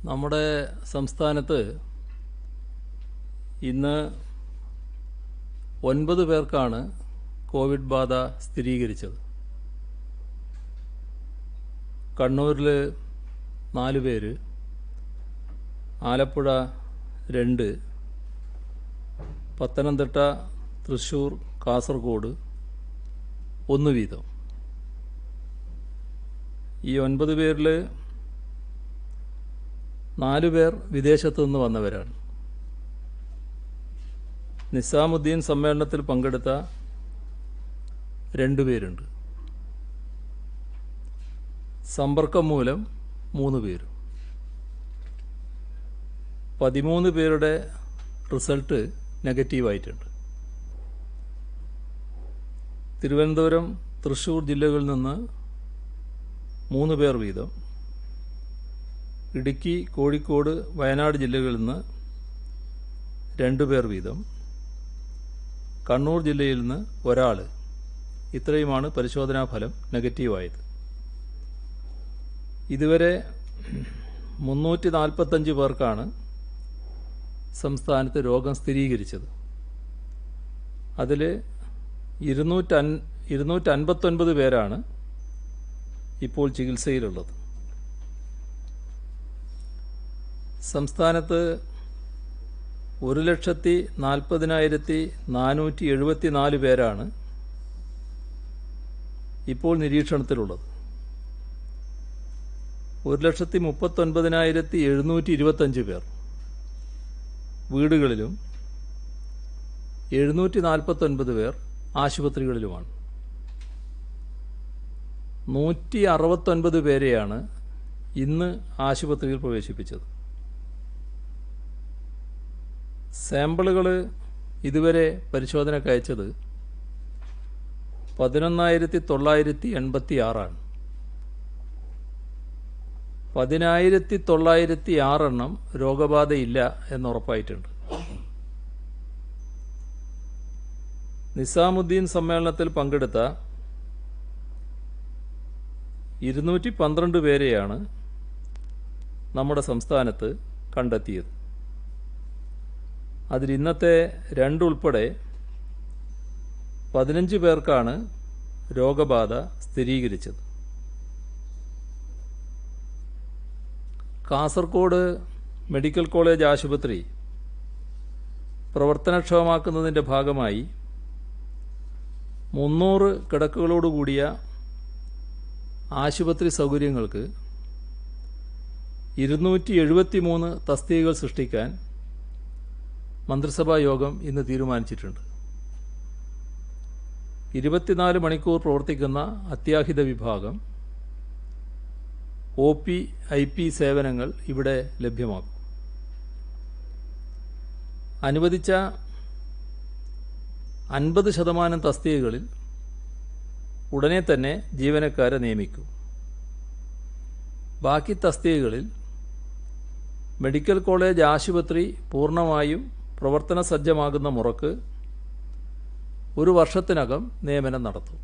നമ്മുടെ സംസ്ഥാനത്ത് ഇന്ന് ഒൻപത് പേർക്കാണ് കോവിഡ് ബാധ സ്ഥിരീകരിച്ചത് കണ്ണൂരിൽ നാല് പേര് ആലപ്പുഴ രണ്ട് പത്തനംതിട്ട തൃശ്ശൂർ കാസർഗോഡ് ഒന്ന് വീതം ഈ ഒൻപത് പേരിൽ നാലു പേർ വിദേശത്തു നിന്ന് വന്നവരാണ് നിസാമുദ്ദീൻ സമ്മേളനത്തിൽ പങ്കെടുത്ത രണ്ടു പേരുണ്ട് സമ്പർക്കം മൂലം മൂന്ന് പേരും പതിമൂന്ന് പേരുടെ റിസൾട്ട് നെഗറ്റീവായിട്ടുണ്ട് തിരുവനന്തപുരം തൃശ്ശൂർ ജില്ലകളിൽ നിന്ന് മൂന്ന് പേർ വീതം ഇടുക്കി കോഴിക്കോട് വയനാട് ജില്ലകളിൽ നിന്ന് രണ്ട് പേർ വീതം കണ്ണൂർ ജില്ലയിൽ നിന്ന് ഒരാൾ ഇത്രയുമാണ് പരിശോധനാ ഫലം നെഗറ്റീവായത് ഇതുവരെ മുന്നൂറ്റി നാൽപ്പത്തഞ്ച് പേർക്കാണ് സംസ്ഥാനത്ത് രോഗം സ്ഥിരീകരിച്ചത് അതിൽ ഇരുന്നൂറ്റൻ ഇരുന്നൂറ്റൻപത്തൊൻപത് പേരാണ് ഇപ്പോൾ ചികിത്സയിലുള്ളത് സംസ്ഥാനത്ത് ഒരു ലക്ഷത്തി നാൽപ്പതിനായിരത്തി നാനൂറ്റി എഴുപത്തി നാല് പേരാണ് ഇപ്പോൾ നിരീക്ഷണത്തിലുള്ളത് ഒരു ലക്ഷത്തി മുപ്പത്തൊൻപതിനായിരത്തി എഴുന്നൂറ്റി ഇരുപത്തഞ്ച് പേർ വീടുകളിലും എഴുന്നൂറ്റി നാൽപ്പത്തൊൻപത് പേർ ആശുപത്രികളിലുമാണ് നൂറ്റി അറുപത്തൊൻപത് പേരെയാണ് ഇന്ന് ആശുപത്രിയിൽ പ്രവേശിപ്പിച്ചത് സാമ്പിളുകൾ ഇതുവരെ പരിശോധനയ്ക്ക് അയച്ചത് പതിനൊന്നായിരത്തി തൊള്ളായിരത്തി എൺപത്തി ആറാണ് പതിനായിരത്തി തൊള്ളായിരത്തി ആറെണ്ണം രോഗബാധയില്ല എന്നുറപ്പായിട്ടുണ്ട് നിസാമുദ്ദീൻ സമ്മേളനത്തിൽ പങ്കെടുത്ത ഇരുന്നൂറ്റി പന്ത്രണ്ട് പേരെയാണ് നമ്മുടെ സംസ്ഥാനത്ത് കണ്ടെത്തിയത് അതിൽ ഇന്നത്തെ രണ്ടുൾപ്പെടെ പതിനഞ്ച് പേർക്കാണ് രോഗബാധ സ്ഥിരീകരിച്ചത് കാസർഗോഡ് മെഡിക്കൽ കോളേജ് ആശുപത്രി പ്രവർത്തനക്ഷമമാക്കുന്നതിൻ്റെ ഭാഗമായി മുന്നൂറ് കിടക്കുകളോടുകൂടിയ ആശുപത്രി സൗകര്യങ്ങൾക്ക് ഇരുന്നൂറ്റി എഴുപത്തി മൂന്ന് തസ്തികകൾ സൃഷ്ടിക്കാൻ മന്ത്രിസഭാ യോഗം ഇന്ന് തീരുമാനിച്ചിട്ടുണ്ട് ഇരുപത്തിനാല് മണിക്കൂർ പ്രവർത്തിക്കുന്ന അത്യാഹിത വിഭാഗം ഒ പി ഐ പി സേവനങ്ങൾ ഇവിടെ ലഭ്യമാക്കും അനുവദിച്ച അൻപത് ശതമാനം തസ്തികകളിൽ ഉടനെ തന്നെ ജീവനക്കാരെ നിയമിക്കും ബാക്കി തസ്തികകളിൽ മെഡിക്കൽ കോളേജ് ആശുപത്രി പൂർണ്ണമായും പ്രവർത്തന സജ്ജമാകുന്ന മുറക്ക് ഒരു വർഷത്തിനകം നിയമനം നടത്തും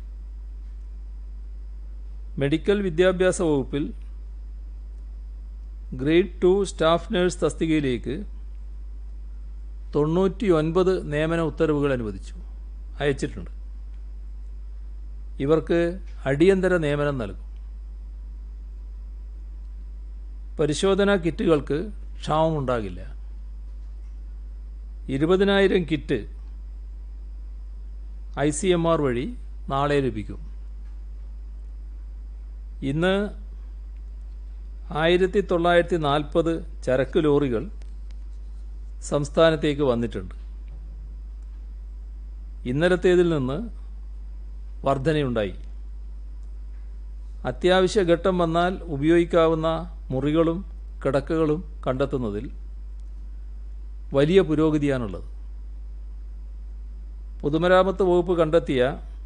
മെഡിക്കൽ വിദ്യാഭ്യാസ വകുപ്പിൽ ഗ്രേഡ് ടു സ്റ്റാഫ് നഴ്സ് തസ്തികയിലേക്ക് തൊണ്ണൂറ്റി ഒൻപത് നിയമന ഉത്തരവുകൾ അനുവദിച്ചു അയച്ചിട്ടുണ്ട് ഇവർക്ക് അടിയന്തര നിയമനം നൽകും പരിശോധനാ കിറ്റുകൾക്ക് ക്ഷാമമുണ്ടാകില്ല ഇരുപതിനായിരം kit I C M R വഴി നാളെ ലഭിക്കും ഇന്ന് ആയിരത്തി തൊള്ളായിരത്തി നാൽപ്പത് ചരക്ക് ലോറികൾ സംസ്ഥാനത്തേക്ക് വന്നിട്ടുണ്ട് ഇന്നലത്തേതിൽ നിന്ന് വർധനയുണ്ടായി അത്യാവശ്യ ഘട്ടം വന്നാൽ ഉപയോഗിക്കാവുന്ന മുറികളും കിടക്കകളും കണ്ടെത്തുന്നതിൽ വലിയ പുരോഗതിയാണുള്ളത് പൊതുമരാമത്ത് വകുപ്പ് കണ്ടെത്തിയ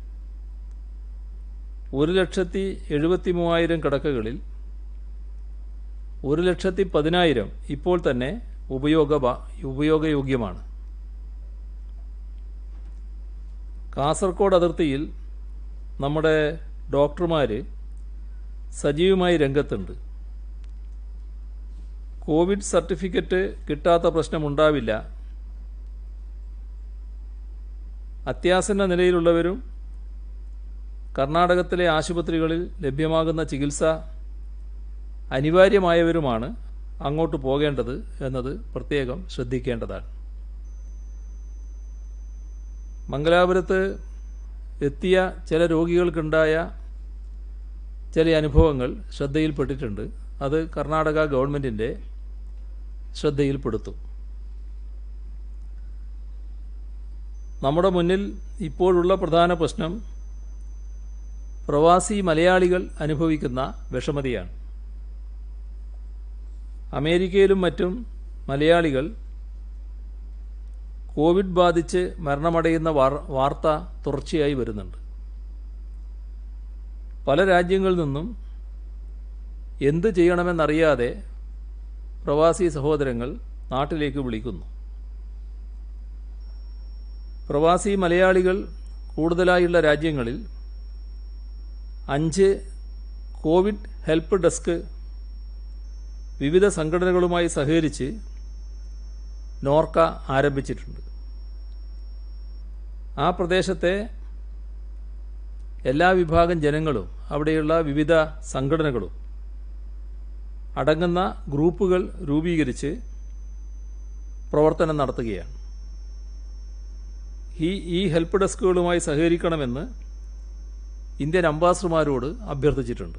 ഒരു ലക്ഷത്തി എഴുപത്തി മൂവായിരം കിടക്കകളിൽ ഒരു ലക്ഷത്തി പതിനായിരം ഇപ്പോൾ തന്നെ ഉപയോഗ ഉപയോഗയോഗ്യമാണ് കാസർഗോഡ് അതിർത്തിയിൽ നമ്മുടെ ഡോക്ടർമാർ സജീവമായി രംഗത്തുണ്ട് കോവിഡ് സർട്ടിഫിക്കറ്റ് കിട്ടാത്ത പ്രശ്നമുണ്ടാവില്ല അത്യാസന്ന നിലയിലുള്ളവരും കർണാടകത്തിലെ ആശുപത്രികളിൽ ലഭ്യമാകുന്ന ചികിത്സ അനിവാര്യമായവരുമാണ് അങ്ങോട്ട് പോകേണ്ടത് എന്നത് പ്രത്യേകം ശ്രദ്ധിക്കേണ്ടതാണ് മംഗലാപുരത്ത് എത്തിയ ചില രോഗികൾക്കുണ്ടായ ചില അനുഭവങ്ങൾ ശ്രദ്ധയിൽപ്പെട്ടിട്ടുണ്ട് അത് കർണാടക ഗവൺമെൻറ്റിൻ്റെ ശ്രദ്ധയിൽപ്പെടുത്തും നമ്മുടെ മുന്നിൽ ഇപ്പോഴുള്ള പ്രധാന പ്രശ്നം പ്രവാസി മലയാളികൾ അനുഭവിക്കുന്ന വിഷമതയാണ് അമേരിക്കയിലും മറ്റും മലയാളികൾ കോവിഡ് ബാധിച്ച് മരണമടയുന്ന വാർത്ത തുടർച്ചയായി വരുന്നുണ്ട് പല രാജ്യങ്ങളിൽ നിന്നും എന്ത് ചെയ്യണമെന്നറിയാതെ പ്രവാസി സഹോദരങ്ങൾ നാട്ടിലേക്ക് വിളിക്കുന്നു പ്രവാസി മലയാളികൾ കൂടുതലായുള്ള രാജ്യങ്ങളിൽ അഞ്ച് കോവിഡ് ഹെൽപ്പ് ഡെസ്ക് വിവിധ സംഘടനകളുമായി സഹകരിച്ച് നോർക്ക ആരംഭിച്ചിട്ടുണ്ട് ആ പ്രദേശത്തെ എല്ലാ വിഭാഗം ജനങ്ങളും അവിടെയുള്ള വിവിധ സംഘടനകളും അടങ്ങുന്ന ഗ്രൂപ്പുകൾ രൂപീകരിച്ച് പ്രവർത്തനം നടത്തുകയാണ് ഈ ഈ ഹെൽപ്പ് ഡെസ്കുകളുമായി സഹകരിക്കണമെന്ന് ഇന്ത്യൻ അംബാസഡർമാരോട് അഭ്യർത്ഥിച്ചിട്ടുണ്ട്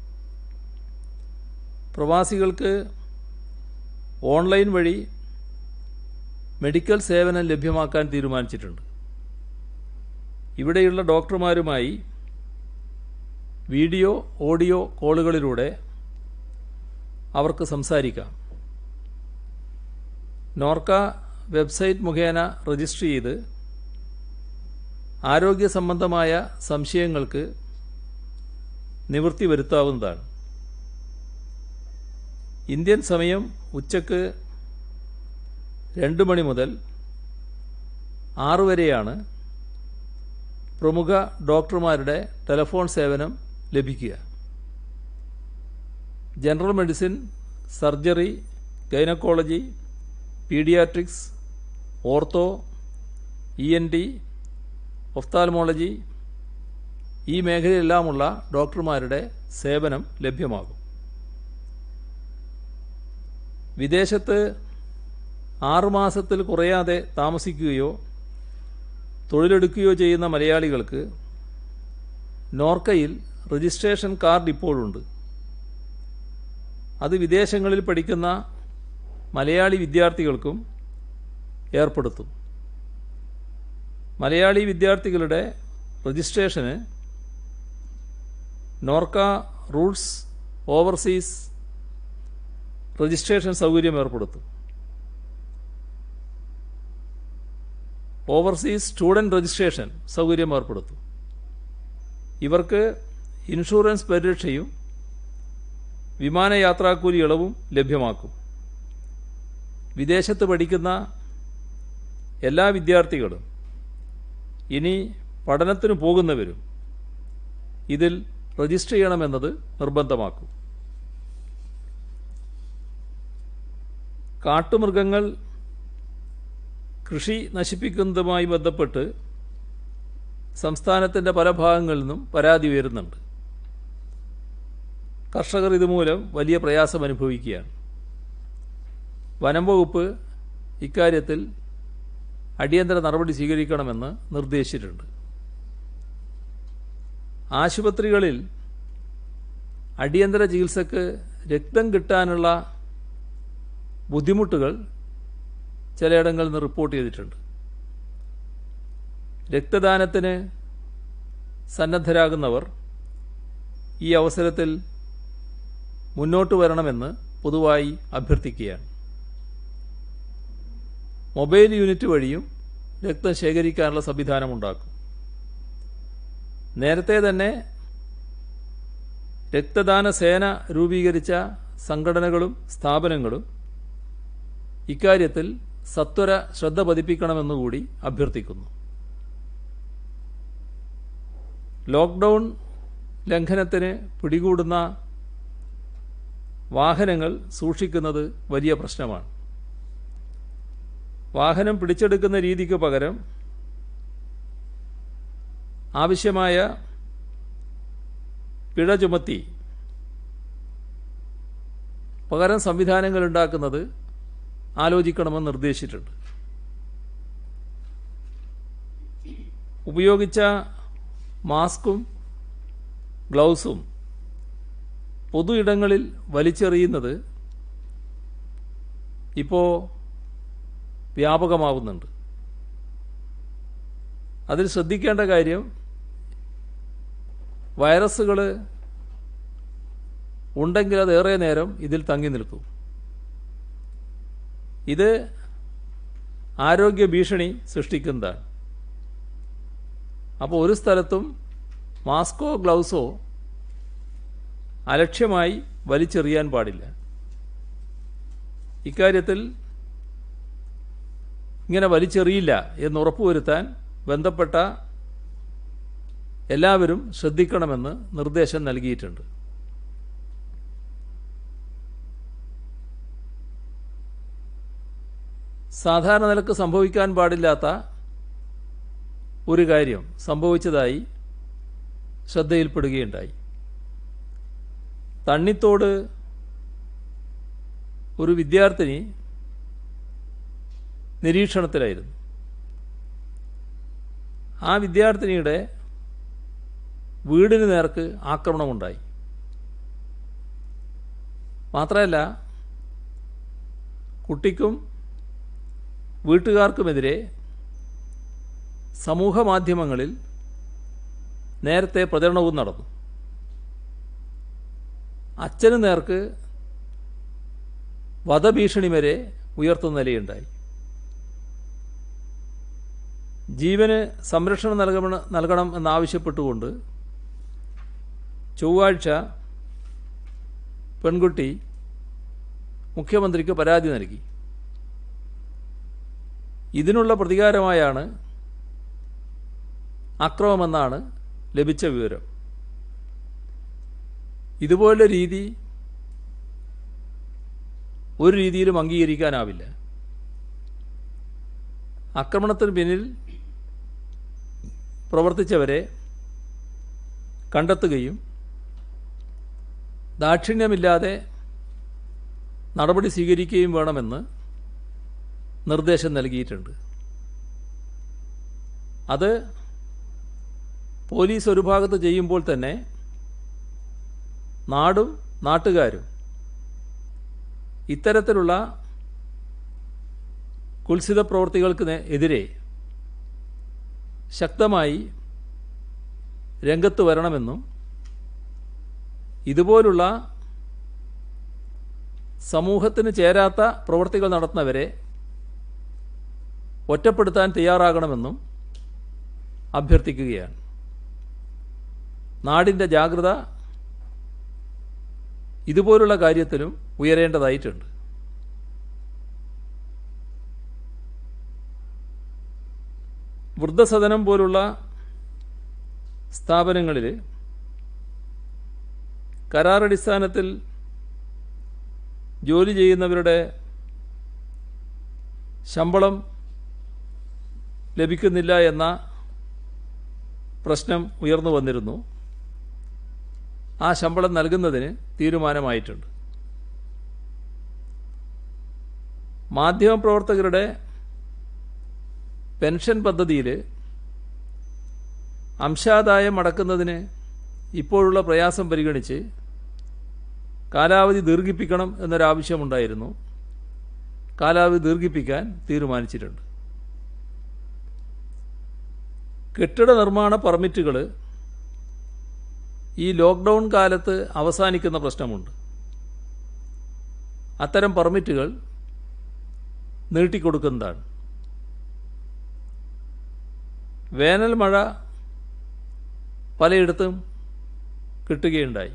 പ്രവാസികൾക്ക് ഓൺലൈൻ വഴി മെഡിക്കൽ സേവനം ലഭ്യമാക്കാൻ തീരുമാനിച്ചിട്ടുണ്ട് ഇവിടെയുള്ള ഡോക്ടർമാരുമായി വീഡിയോ ഓഡിയോ കോളുകളിലൂടെ അവർക്ക് സംസാരിക്കാം നോർക്ക വെബ്സൈറ്റ് മുഖേന രജിസ്റ്റർ ചെയ്ത് ആരോഗ്യ സംബന്ധമായ സംശയങ്ങൾക്ക് നിവൃത്തി വരുത്താവുന്നതാണ് ഇന്ത്യൻ സമയം ഉച്ചക്ക് രണ്ട് മണി മുതൽ ആറ് വരെയാണ് പ്രമുഖ ഡോക്ടർമാരുടെ ടെലഫോൺ സേവനം ലഭിക്കുക general medicine surgery gynaecology paediatrics ortho E N T ophthalmology ഈ മേഖലയിലെല്ലാമുള്ള ഡോക്ടർമാരുടെ സേവനം ലഭ്യമാകും വിദേശത്ത് ആറുമാസത്തിൽ കുറയാതെ താമസിക്കുകയോ തൊഴിലെടുക്കുകയോ ചെയ്യുന്ന മലയാളികൾക്ക് നോർക്കയിൽ രജിസ്ട്രേഷൻ കാർഡ് ഇപ്പോഴുണ്ട് അത് വിദേശങ്ങളിൽ പഠിക്കുന്ന മലയാളി വിദ്യാർത്ഥികൾക്കും ഏർപ്പെടുത്തും മലയാളി വിദ്യാർത്ഥികളുടെ രജിസ്ട്രേഷന് നോർക്ക റൂട്ട്സ് ഓവർസീസ് രജിസ്ട്രേഷൻ സൗകര്യം ഏർപ്പെടുത്തും ഓവർസീസ് സ്റ്റുഡൻറ് രജിസ്ട്രേഷൻ സൗകര്യം ഏർപ്പെടുത്തും ഇവർക്ക് ഇൻഷുറൻസ് പരിരക്ഷയും വിമാനയാത്രാക്കൂലി ഇളവും ലഭ്യമാക്കും വിദേശത്ത് പഠിക്കുന്ന എല്ലാ വിദ്യാർത്ഥികളും ഇനി പഠനത്തിന് പോകുന്നവരും ഇതിൽ രജിസ്റ്റർ ചെയ്യണമെന്നത് നിർബന്ധമാക്കും കാട്ടുമൃഗങ്ങൾ കൃഷി നശിപ്പിക്കുന്നതുമായി ബന്ധപ്പെട്ട് സംസ്ഥാനത്തിൻ്റെ പല ഭാഗങ്ങളിൽ നിന്നും പരാതി ഉയരുന്നുണ്ട് കർഷകർ ഇതുമൂലം വലിയ പ്രയാസം അനുഭവിക്കുകയാണ് വനം വകുപ്പ് ഇക്കാര്യത്തിൽ അടിയന്തര നടപടി സ്വീകരിക്കണമെന്ന് നിർദ്ദേശിച്ചിട്ടുണ്ട് ആശുപത്രികളിൽ അടിയന്തര ചികിത്സക്ക് രക്തം കിട്ടാനുള്ള ബുദ്ധിമുട്ടുകൾ ചിലയിടങ്ങളിൽ നിന്ന് റിപ്പോർട്ട് ചെയ്തിട്ടുണ്ട് രക്തദാനത്തിന് സന്നദ്ധരാകുന്നവർ ഈ അവസരത്തിൽ മുന്നോട്ട് വരണമെന്ന് പൊതുവായി അഭ്യർത്ഥിക്കുകയാണ് മൊബൈൽ യൂണിറ്റ് വഴിയും രക്തം ശേഖരിക്കാനുള്ള സംവിധാനമുണ്ടാക്കും നേരത്തെ തന്നെ രക്തദാന സേന രൂപീകരിച്ച സംഘടനകളും സ്ഥാപനങ്ങളും ഇക്കാര്യത്തിൽ സത്വര ശ്രദ്ധ പതിപ്പിക്കണമെന്നുകൂടി അഭ്യർത്ഥിക്കുന്നു ലോക്ക്ഡൗൺ ലംഘനത്തിന് പിടികൂടുന്ന വാഹനങ്ങൾ സൂക്ഷിക്കുന്നത് വലിയ പ്രശ്നമാണ് വാഹനം പിടിച്ചെടുക്കുന്ന രീതിക്ക് പകരം ആവശ്യമായ പിഴ ചുമത്തി പകരം സംവിധാനങ്ങൾ ഉണ്ടാക്കുന്നത് ആലോചിക്കണമെന്ന് നിർദ്ദേശിച്ചിട്ടുണ്ട് ഉപയോഗിച്ച മാസ്കും ഗ്ലൗസും പൊതു ഇടങ്ങളിൽ വലിച്ചെറിയുന്നത് ഇപ്പോൾ വ്യാപകമാവുന്നുണ്ട് അതിൽ ശ്രദ്ധിക്കേണ്ട കാര്യം വൈറസുകൾ ഉണ്ടെങ്കിൽ അത് ഏറെ നേരം ഇതിൽ തങ്ങി നിൽക്കും ഇത് ആരോഗ്യ ഭീഷണി സൃഷ്ടിക്കുന്നതാണ് അപ്പോൾ ഒരു സ്ഥലത്തും മാസ്കോ ഗ്ലൗസോ അലക്ഷ്യമായി വലിച്ചെറിയാൻ പാടില്ല ഇക്കാര്യത്തിൽ ഇങ്ങനെ വലിച്ചെറിയില്ല എന്ന് ഉറപ്പുവരുത്താൻ ബന്ധപ്പെട്ട എല്ലാവരും ശ്രദ്ധിക്കണമെന്ന് നിർദ്ദേശം നൽകിയിട്ടുണ്ട് സാധാരണ നിലക്ക് സംഭവിക്കാൻ പാടില്ലാത്ത ഒരു കാര്യം സംഭവിച്ചതായി ശ്രദ്ധയിൽപ്പെടുകയുണ്ടായി തണ്ണിത്തോട് ഒരു വിദ്യാർത്ഥിനി നിരീക്ഷണത്തിലായിരുന്നു ആ വിദ്യാർത്ഥിനിയുടെ വീടിന് നേർക്ക് ആക്രമണമുണ്ടായി മാത്രമല്ല കുട്ടിക്കും വീട്ടുകാർക്കുമെതിരെ സമൂഹ മാധ്യമങ്ങളിൽ നേരത്തെ പ്രചരണവും നടന്നു അച്ഛന് നേർക്ക് വധഭീഷണി വരെ ഉയർത്തുന്ന നിലയുണ്ടായി ജീവന് സംരക്ഷണം നൽകണം നൽകണം എന്നാവശ്യപ്പെട്ടുകൊണ്ട് ചൊവ്വാഴ്ച പെൺകുട്ടി മുഖ്യമന്ത്രിക്ക് പരാതി നൽകി ഇതിനുള്ള പ്രതികാരമായാണ് അക്രമമെന്നാണ് ലഭിച്ച വിവരം ഇതുപോലെ രീതി ഒരു രീതിയിലും അംഗീകരിക്കാനാവില്ല ആക്രമണത്തിന് പിന്നിൽ പ്രവർത്തിച്ചവരെ കണ്ടെത്തുകയും ദാക്ഷിണ്യമില്ലാതെ നടപടി സ്വീകരിക്കുകയും വേണമെന്ന് നിർദ്ദേശം നൽകിയിട്ടുണ്ട് അത് പോലീസ് ഒരു ഭാഗത്ത് ചെയ്യുമ്പോൾ തന്നെ നാടും നാട്ടുകാരും ഇത്തരത്തിലുള്ള കുൽസിത പ്രവൃത്തികൾക്ക് നേ- എതിരെ ശക്തമായി രംഗത്ത് വരണമെന്നും ഇതുപോലുള്ള സമൂഹത്തിന് ചേരാത്ത പ്രവൃത്തികൾ നടത്തുന്നവരെ ഒറ്റപ്പെടുത്താൻ തയ്യാറാകണമെന്നും അഭ്യർത്ഥിക്കുകയാണ് നാടിൻ്റെ ജാഗ്രത ഇതുപോലുള്ള കാര്യത്തിലും ഉയരേണ്ടതായിട്ടുണ്ട് വൃദ്ധസദനം പോലുള്ള സ്ഥാപനങ്ങളിൽ കരാറടിസ്ഥാനത്തിൽ ജോലി ചെയ്യുന്നവരുടെ ശമ്പളം ലഭിക്കുന്നില്ല എന്ന പ്രശ്നം ഉയർന്നു വന്നിരുന്നു ആ ശമ്പളം നൽകുന്നതിന് തീരുമാനമായിട്ടുണ്ട് മാധ്യമപ്രവർത്തകരുടെ പെൻഷൻ പദ്ധതിയിൽ അംശാദായം അടക്കുന്നതിന് ഇപ്പോഴുള്ള പ്രയാസം പരിഗണിച്ച് കാലാവധി ദീർഘിപ്പിക്കണം എന്നൊരാവശ്യമുണ്ടായിരുന്നു കാലാവധി ദീർഘിപ്പിക്കാൻ തീരുമാനിച്ചിട്ടുണ്ട് കെട്ടിട നിർമ്മാണ പെർമിറ്റുകൾ ഈ ലോക്ക്ഡൗൺ കാലത്ത് അവസാനിക്കുന്ന പ്രശ്നമുണ്ട് അത്തരം പെർമിറ്റുകൾ നീട്ടിക്കൊടുക്കുന്നതാണ് വേനൽ മഴ പലയിടത്തും കിട്ടുകയുണ്ടായി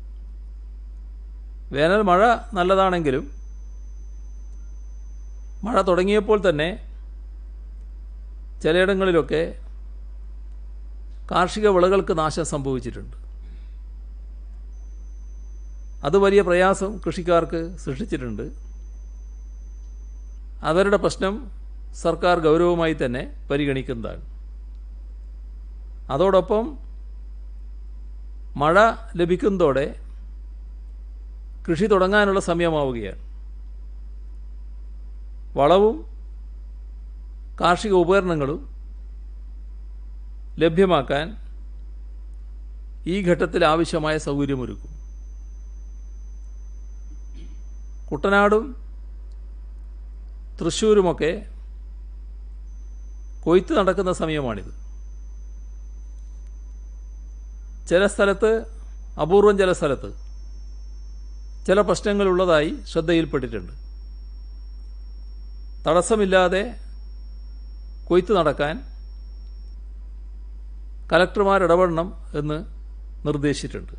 വേനൽ മഴ നല്ലതാണെങ്കിലും മഴ തുടങ്ങിയപ്പോൾ തന്നെ ചിലയിടങ്ങളിലൊക്കെ കാർഷിക വിളകൾക്ക് നാശം സംഭവിച്ചിട്ടുണ്ട് അത് വലിയ പ്രയാസം കൃഷിക്കാർക്ക് സൃഷ്ടിച്ചിട്ടുണ്ട് അവരുടെ പ്രശ്നം സർക്കാർ ഗൗരവമായി തന്നെ പരിഗണിക്കുന്നതാണ് അതോടൊപ്പം മഴ ലഭിക്കുന്നതോടെ കൃഷി തുടങ്ങാനുള്ള സമയമാവുകയാണ് വളവും കാർഷിക ഉപകരണങ്ങളും ലഭ്യമാക്കാൻ ഈ ഘട്ടത്തിൽ ആവശ്യമായ സൗകര്യമൊരുക്കും കുട്ടനാടും തൃശ്ശൂരുമൊക്കെ കൊയ്ത്ത് നടക്കുന്ന സമയമാണിത് ചില സ്ഥലത്ത് അപൂർവം ചില സ്ഥലത്ത് ചില പ്രശ്നങ്ങളുള്ളതായി ശ്രദ്ധയിൽപ്പെട്ടിട്ടുണ്ട് തടസ്സമില്ലാതെ കൊയ്ത്ത് നടക്കാൻ കലക്ടർമാർ ഇടപെടണം എന്ന് നിർദ്ദേശിച്ചിട്ടുണ്ട്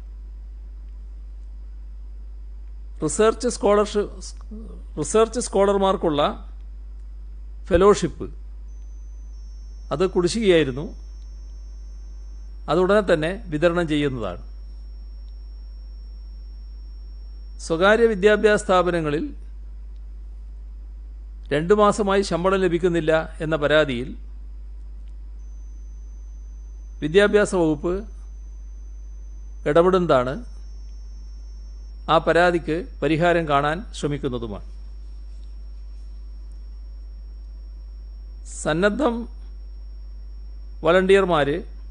റിസർച്ച് സ്കോളർഷിപ്പ് റിസർച്ച് സ്കോളർമാർക്കുള്ള ഫെലോഷിപ്പ് അത് കുടിശ്ശികയായിരുന്നു അത് ഉടനെ തന്നെ വിതരണം ചെയ്യുന്നതാണ് സ്വകാര്യ വിദ്യാഭ്യാസ സ്ഥാപനങ്ങളിൽ രണ്ടു മാസമായി ശമ്പളം ലഭിക്കുന്നില്ല എന്ന പരാതിയിൽ വിദ്യാഭ്യാസ വകുപ്പ് ഇടപെടുന്നതാണ് ആ പരാതിക്ക് പരിഹാരം കാണാൻ ശ്രമിക്കുന്നതുമാണ് സന്നദ്ധം വളണ്ടിയർമാർ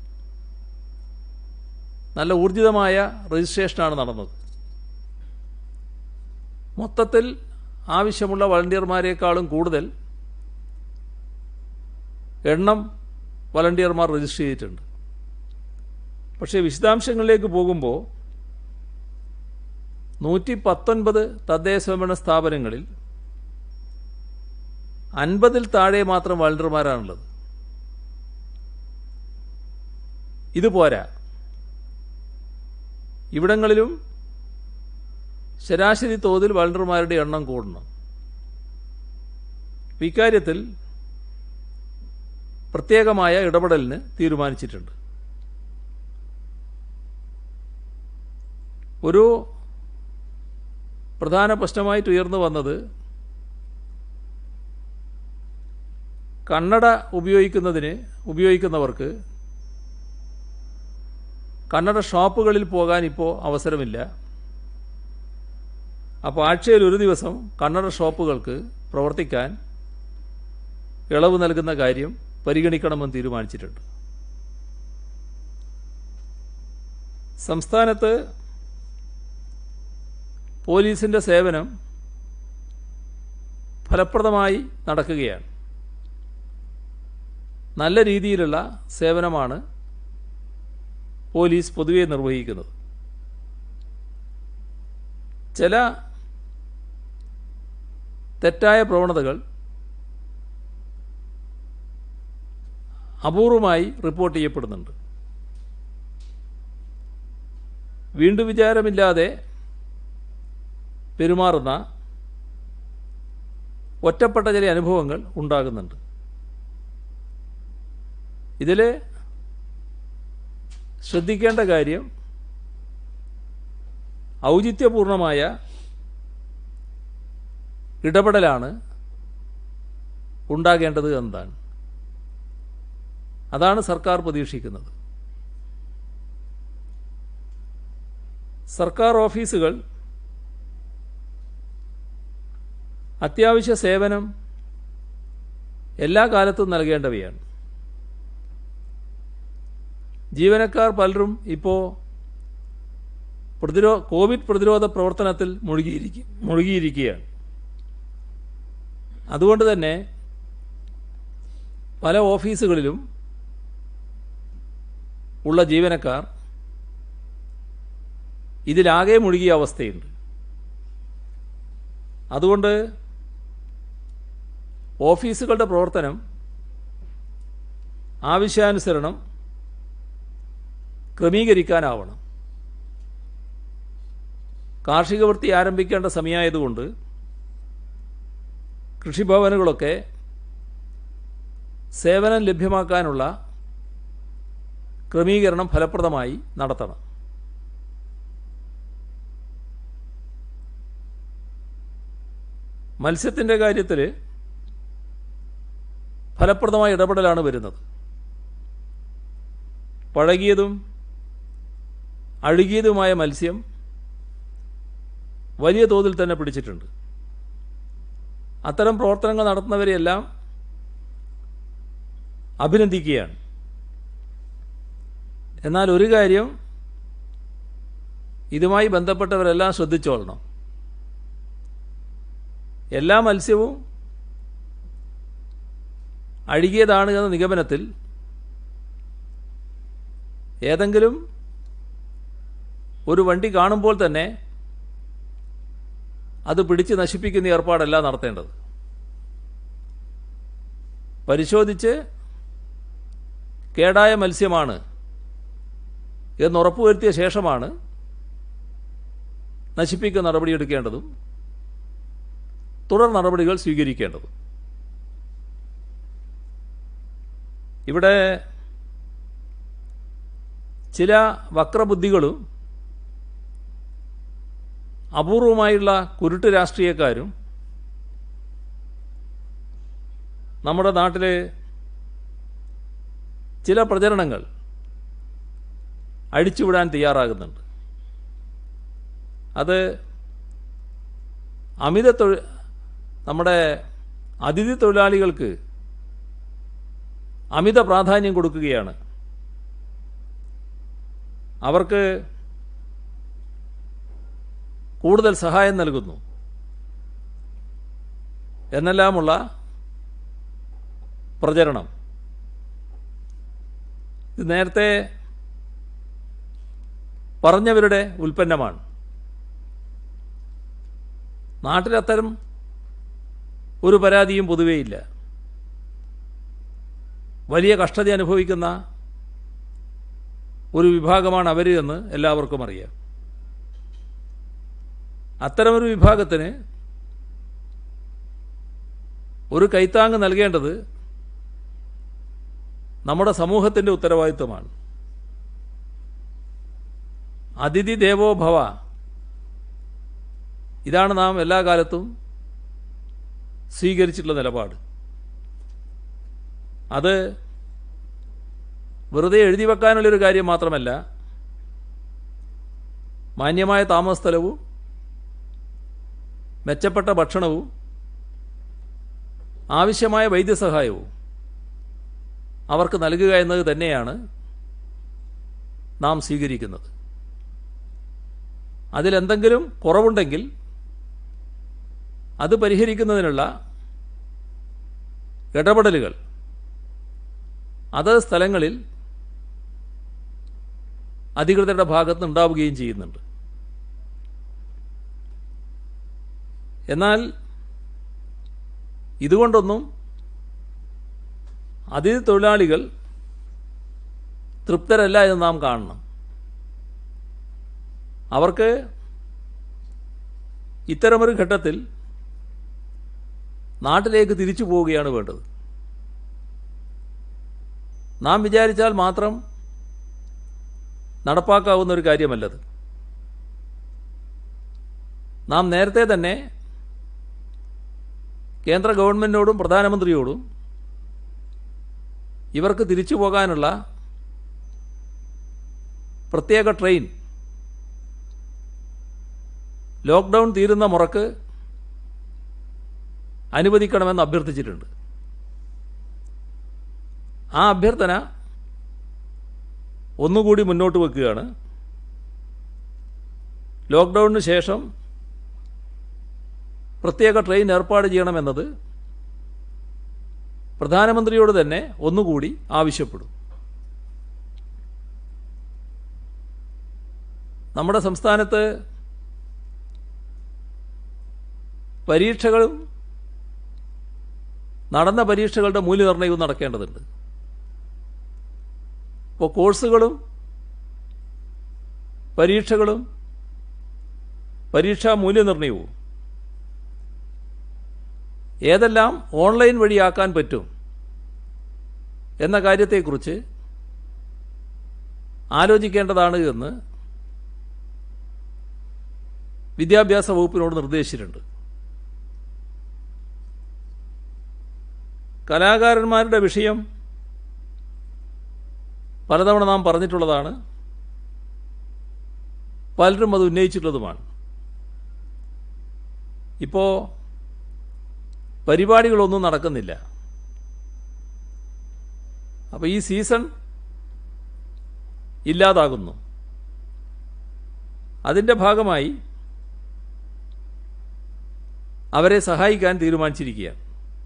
നല്ല ഊർജിതമായ രജിസ്ട്രേഷനാണ് നടന്നത് മൊത്തത്തിൽ ആവശ്യമുള്ള വളണ്ടിയർമാരെക്കാളും കൂടുതൽ എണ്ണം വളണ്ടിയർമാർ രജിസ്റ്റർ ചെയ്തിട്ടുണ്ട് പക്ഷേ വിശദാംശങ്ങളിലേക്ക് പോകുമ്പോൾ നൂറ്റി പത്തൊൻപത് തദ്ദേശ സ്വയംഭരണ സ്ഥാപനങ്ങളിൽ അൻപതിൽ താഴെ മാത്രം വളണ്ടിയർമാരാണുള്ളത് ഇത് പോരാ ഇവിടങ്ങളിലും ശരാശരി തോതിൽ വളണ്ടിയർമാരുടെ എണ്ണം കൂടണം ഇക്കാര്യത്തിൽ പ്രത്യേകമായ ഇടപെടലിന് തീരുമാനിച്ചിട്ടുണ്ട് ഒരു പ്രധാന പ്രശ്നമായിട്ട് ഉയർന്നു വന്നത് കന്നഡ ഉപയോഗിക്കുന്നതിന് ഉപയോഗിക്കുന്നവർക്ക് കന്നഡ ഷോപ്പുകളിൽ പോകാൻ ഇപ്പോൾ അവസരമില്ല അപ്പോൾ ആഴ്ചയിൽ ഒരു ദിവസം കന്നഡ ഷോപ്പുകൾക്ക് പ്രവർത്തിക്കാൻ ഇളവ് നൽകുന്ന കാര്യം പരിഗണിക്കണമെന്ന് തീരുമാനിച്ചിട്ടുണ്ട് സംസ്ഥാനത്ത് പോലീസിൻ്റെ സേവനം ഫലപ്രദമായി നടക്കുകയാണ് നല്ല രീതിയിലുള്ള സേവനമാണ് പോലീസ് പൊതുവെ നിർവഹിക്കുന്നത് ചില തെറ്റായ പ്രവണതകൾ അപൂർവമായി റിപ്പോർട്ട് ചെയ്യപ്പെടുന്നുണ്ട് വീണ്ടും വിചാരമില്ലാതെ പെരുമാറുന്ന ഒറ്റപ്പെട്ട ചില അനുഭവങ്ങൾ ഉണ്ടാകുന്നുണ്ട് ഇതിൽ ശ്രദ്ധിക്കേണ്ട കാര്യം ഔചിത്യപൂർണമായ ഇടപെടലാണ് ഉണ്ടാകേണ്ടത് എന്നതാണ് അതാണ് സർക്കാർ പ്രതീക്ഷിക്കുന്നത് സർക്കാർ ഓഫീസുകൾ അത്യാവശ്യ സേവനം എല്ലാ കാലത്തും നൽകേണ്ടവയാണ് ജീവനക്കാർ പലരും ഇപ്പോൾ പ്രതിരോ കോവിഡ് പ്രതിരോധ പ്രവർത്തനത്തിൽ മുഴുകിയിരിക്കും മുഴുകിയിരിക്കുകയാണ് അതുകൊണ്ട് തന്നെ പല ഓഫീസുകളിലും ഉള്ള ജീവനക്കാർ ഇതിലാകെ മുഴുകിയ അവസ്ഥയുണ്ട് അതുകൊണ്ട് ഓഫീസുകളുടെ പ്രവർത്തനം ആവശ്യാനുസരണം ക്രമീകരിക്കാനാവണം കാർഷിക വൃത്തി ആരംഭിക്കേണ്ട സമയമായതുകൊണ്ട് കൃഷിഭവനുകളൊക്കെ സേവനം ലഭ്യമാക്കാനുള്ള ക്രമീകരണം ഫലപ്രദമായി നടത്തണം മത്സ്യത്തിൻ്റെ കാര്യത്തിൽ ഫലപ്രദമായ ഇടപെടലാണ് വരുന്നത് പഴകിയതും അഴുകിയതുമായ മത്സ്യം വലിയ തോതിൽ തന്നെ പിടിച്ചിട്ടുണ്ട് അത്തരം പ്രവർത്തനങ്ങൾ നടത്തുന്നവരെയെല്ലാം അഭിനന്ദിക്കുകയാണ് എന്നാൽ ഒരു കാര്യം ഇതുമായി ബന്ധപ്പെട്ടവരെല്ലാം ശ്രദ്ധിച്ചോളണം എല്ലാ മത്സ്യവും അഴുകിയതാണ് എന്ന നിഗമനത്തിൽ ഏതെങ്കിലും ഒരു വണ്ടി കാണുമ്പോൾ തന്നെ അത് പിടിച്ച് നശിപ്പിക്കുന്ന ഏർപ്പാടല്ല നടത്തേണ്ടത് പരിശോധിച്ച് കേടായ മത്സ്യമാണ് എന്ന് ഉറപ്പുവരുത്തിയ ശേഷമാണ് നശിപ്പിക്കുന്ന നടപടിയെടുക്കേണ്ടതും തുടർ നടപടികൾ സ്വീകരിക്കേണ്ടതും ഇവിടെ ചില വക്രബുദ്ധികളും അപൂർവമായുള്ള കുരുട്ട് രാഷ്ട്രീയക്കാരും നമ്മുടെ നാട്ടിലെ ചില പ്രചരണങ്ങൾ അഴിച്ചുവിടാൻ തയ്യാറാകുന്നുണ്ട് അത് അമിത തൊഴി നമ്മുടെ അതിഥി തൊഴിലാളികൾക്ക് അമിത പ്രാധാന്യം കൊടുക്കുകയാണ് അവർക്ക് കൂടുതൽ സഹായം നൽകുന്നു എന്നെല്ലാമുള്ള പ്രചരണം ഇത് നേരത്തെ പറഞ്ഞവരുടെ ഉൽപ്പന്നമാണ് നാട്ടിലത്തരം ഒരു പരാതിയും പൊതുവേയില്ല വലിയ കഷ്ടത അനുഭവിക്കുന്ന ഒരു വിഭാഗമാണ് അവർ എന്ന് എല്ലാവർക്കും അറിയാം അത്തരമൊരു വിഭാഗത്തിന് ഒരു കൈത്താങ് നൽകേണ്ടത് നമ്മുടെ സമൂഹത്തിൻ്റെ ഉത്തരവാദിത്വമാണ് അതിഥി ദേവോ ഭവ ഇതാണ് നാം എല്ലാ കാലത്തും സ്വീകരിച്ചിട്ടുള്ള നിലപാട് അത് വെറുതെ എഴുതി വെക്കാനുള്ളൊരു കാര്യം മാത്രമല്ല മാന്യമായ താമസസ്ഥലവും മെച്ചപ്പെട്ട ഭക്ഷണവും ആവശ്യമായ വൈദ്യസഹായവും അവർക്ക് നൽകുക എന്നത് തന്നെയാണ് നാം സ്വീകരിക്കുന്നത് അതിലെന്തെങ്കിലും കുറവുണ്ടെങ്കിൽ അത് പരിഹരിക്കുന്നതിനുള്ള ഇടപെടലുകൾ അത് സ്ഥലങ്ങളിൽ അധികൃതരുടെ ഭാഗത്ത് ഉണ്ടാവുകയും ചെയ്യുന്നുണ്ട് എന്നാൽ ഇതുകൊണ്ടൊന്നും അതിഥി തൊഴിലാളികൾ തൃപ്തരല്ല എന്ന് നാം കാണണം അവർക്ക് ഇത്തരമൊരു ഘട്ടത്തിൽ നാട്ടിലേക്ക് തിരിച്ചു പോവുകയാണ് വേണ്ടത് നാം വിചാരിച്ചാൽ മാത്രം നടപ്പാക്കാവുന്ന ഒരു കാര്യമല്ലത് നാം നേരത്തെ തന്നെ കേന്ദ്ര ഗവൺമെൻറ്റിനോടും പ്രധാനമന്ത്രിയോടും ഇവർക്ക് തിരിച്ചു പോകാനുള്ള പ്രത്യേക ട്രെയിൻ ലോക്ക്ഡൗൺ തീരുന്ന മുറക്ക് അനുവദിക്കണമെന്ന് അഭ്യർത്ഥിച്ചിട്ടുണ്ട് ആ അഭ്യർത്ഥന ഒന്നുകൂടി മുന്നോട്ട് വെക്കുകയാണ് ലോക്ക്ഡൗണിന് ശേഷം പ്രത്യേക ട്രെയിൻ ഏർപ്പാട് ചെയ്യണമെന്നത് പ്രധാനമന്ത്രിയോട് തന്നെ ഒന്നുകൂടി ആവശ്യപ്പെടും നമ്മുടെ സംസ്ഥാനത്ത് പരീക്ഷകളും നടന്ന പരീക്ഷകളുടെ മൂല്യനിർണ്ണയവും നടക്കേണ്ടതുണ്ട് ഇപ്പോൾ കോഴ്സുകളും പരീക്ഷകളും പരീക്ഷാ മൂല്യനിർണ്ണയവും ഏതെല്ലാം ഓൺലൈൻ വഴിയാക്കാൻ പറ്റും എന്ന കാര്യത്തെക്കുറിച്ച് ആലോചിക്കേണ്ടതാണ് എന്ന് വിദ്യാഭ്യാസ വകുപ്പിനോട് നിർദ്ദേശിച്ചിട്ടുണ്ട് കലാകാരന്മാരുടെ വിഷയം പലതവണ നാം പറഞ്ഞിട്ടുള്ളതാണ് പലരും അത് ഉന്നയിച്ചിട്ടുള്ളതുമാണ് ഇപ്പോൾ പരിപാടികളൊന്നും നടക്കുന്നില്ല അപ്പോൾ ഈ സീസൺ ഇല്ലാതാകുന്നു അതിൻ്റെ ഭാഗമായി അവരെ സഹായിക്കാൻ തീരുമാനിച്ചിരിക്കുകയാണ്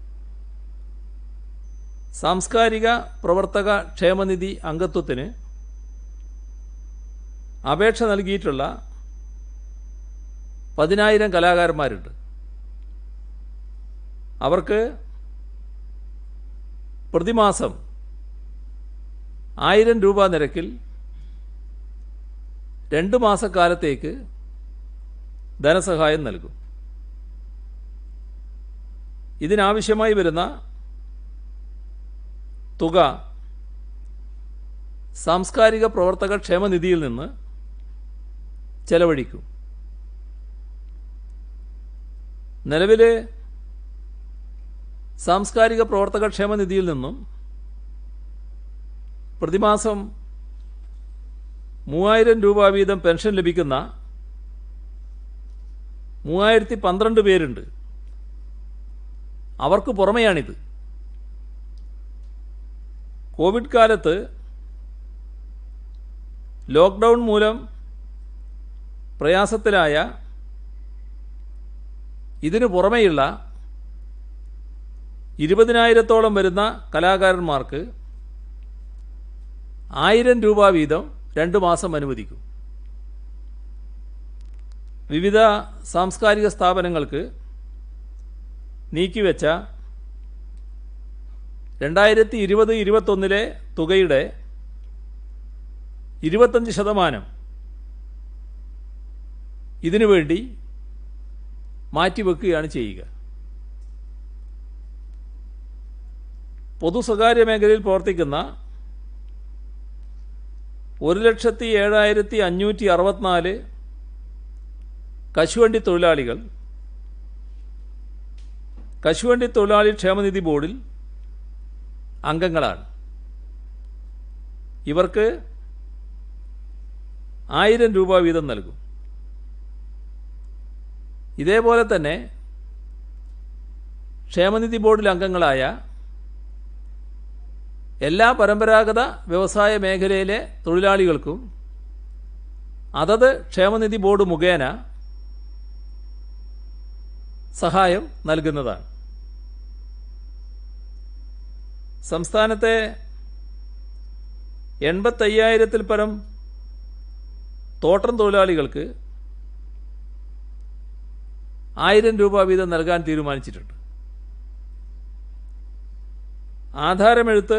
സാംസ്കാരിക പ്രവർത്തക ക്ഷേമനിധി അംഗത്വത്തിന് അപേക്ഷ നൽകിയിട്ടുള്ള പതിനായിരം കലാകാരന്മാരുണ്ട് അവർക്ക് പ്രതിമാസം ആയിരം രൂപ നിരക്കിൽ രണ്ട് മാസക്കാലത്തേക്ക് ധനസഹായം നൽകും ഇതിനാവശ്യമായി വരുന്ന തുക സാംസ്കാരിക പ്രവർത്തക ക്ഷേമനിധിയിൽ നിന്ന് ചെലവഴിക്കും നിലവിൽ സാംസ്കാരിക പ്രവർത്തക ക്ഷേമനിധിയിൽ നിന്നും പ്രതിമാസം മൂവായിരം രൂപ വീതം പെൻഷൻ ലഭിക്കുന്ന മൂവായിരത്തി പന്ത്രണ്ട് പേരുണ്ട് അവർക്ക് പുറമെയാണിത് കോവിഡ് കാലത്ത് ലോക്ക്ഡൗൺ മൂലം പ്രയാസത്തിലായ ഇതിനു പുറമെയുള്ള ഇരുപതിനായിരത്തോളം വരുന്ന കലാകാരന്മാർക്ക് ആയിരം രൂപ വീതം രണ്ട് മാസം അനുവദിക്കും വിവിധ സാംസ്കാരിക സ്ഥാപനങ്ങൾക്ക് നീക്കിവെച്ച രണ്ടായിരത്തി ഇരുപത് ഇരുപത്തൊന്നിലെ തുകയുടെ ഇരുപത്തഞ്ച് ശതമാനം ഇതിനുവേണ്ടി മാറ്റിവെക്കുകയാണ് ചെയ്യുക പൊതു സ്വകാര്യ മേഖലയിൽ പ്രവർത്തിക്കുന്ന ഒരു ലക്ഷത്തി ഏഴായിരത്തി അഞ്ഞൂറ്റി അറുപത്തിനാല് കശുവണ്ടി തൊഴിലാളികൾ കശുവണ്ടി തൊഴിലാളി ക്ഷേമനിധി ബോർഡിൽ അംഗങ്ങളാണ് ഇവർക്ക് ആയിരം രൂപ വീതം നൽകും ഇതേപോലെ തന്നെ ക്ഷേമനിധി ബോർഡിൽ അംഗങ്ങളായ എല്ലാ പരമ്പരാഗത വ്യവസായ മേഖലയിലെ തൊഴിലാളികൾക്കും അതത് ക്ഷേമനിധി ബോർഡ് മുഖേന സഹായം നൽകുന്നതാണ് സംസ്ഥാനത്തെ എൺപത്തയ്യായിരത്തിൽ പരം തോട്ടം തൊഴിലാളികൾക്ക് ആയിരം രൂപ വീതം നൽകാൻ തീരുമാനിച്ചിട്ടുണ്ട് ആധാരമെഴുത്ത്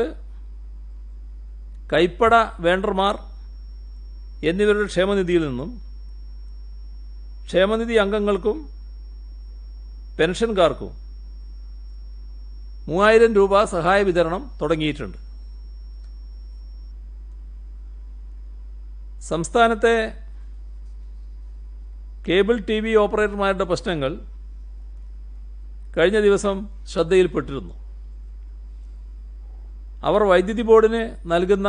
കൈപ്പട വേണ്ടർമാർ എന്നിവരുടെ ക്ഷേമനിധിയിൽ നിന്നും ക്ഷേമനിധി അംഗങ്ങൾക്കും പെൻഷൻകാർക്കും മൂവായിരം രൂപ സഹായ വിതരണം തുടങ്ങിയിട്ടുണ്ട് സംസ്ഥാനത്തെ കേബിൾ ടി വി ഓപ്പറേറ്റർമാരുടെ പ്രശ്നങ്ങൾ കഴിഞ്ഞ ദിവസം ശ്രദ്ധയിൽപ്പെട്ടിരുന്നു അവർ വൈദ്യുതി ബോർഡിന് നൽകുന്ന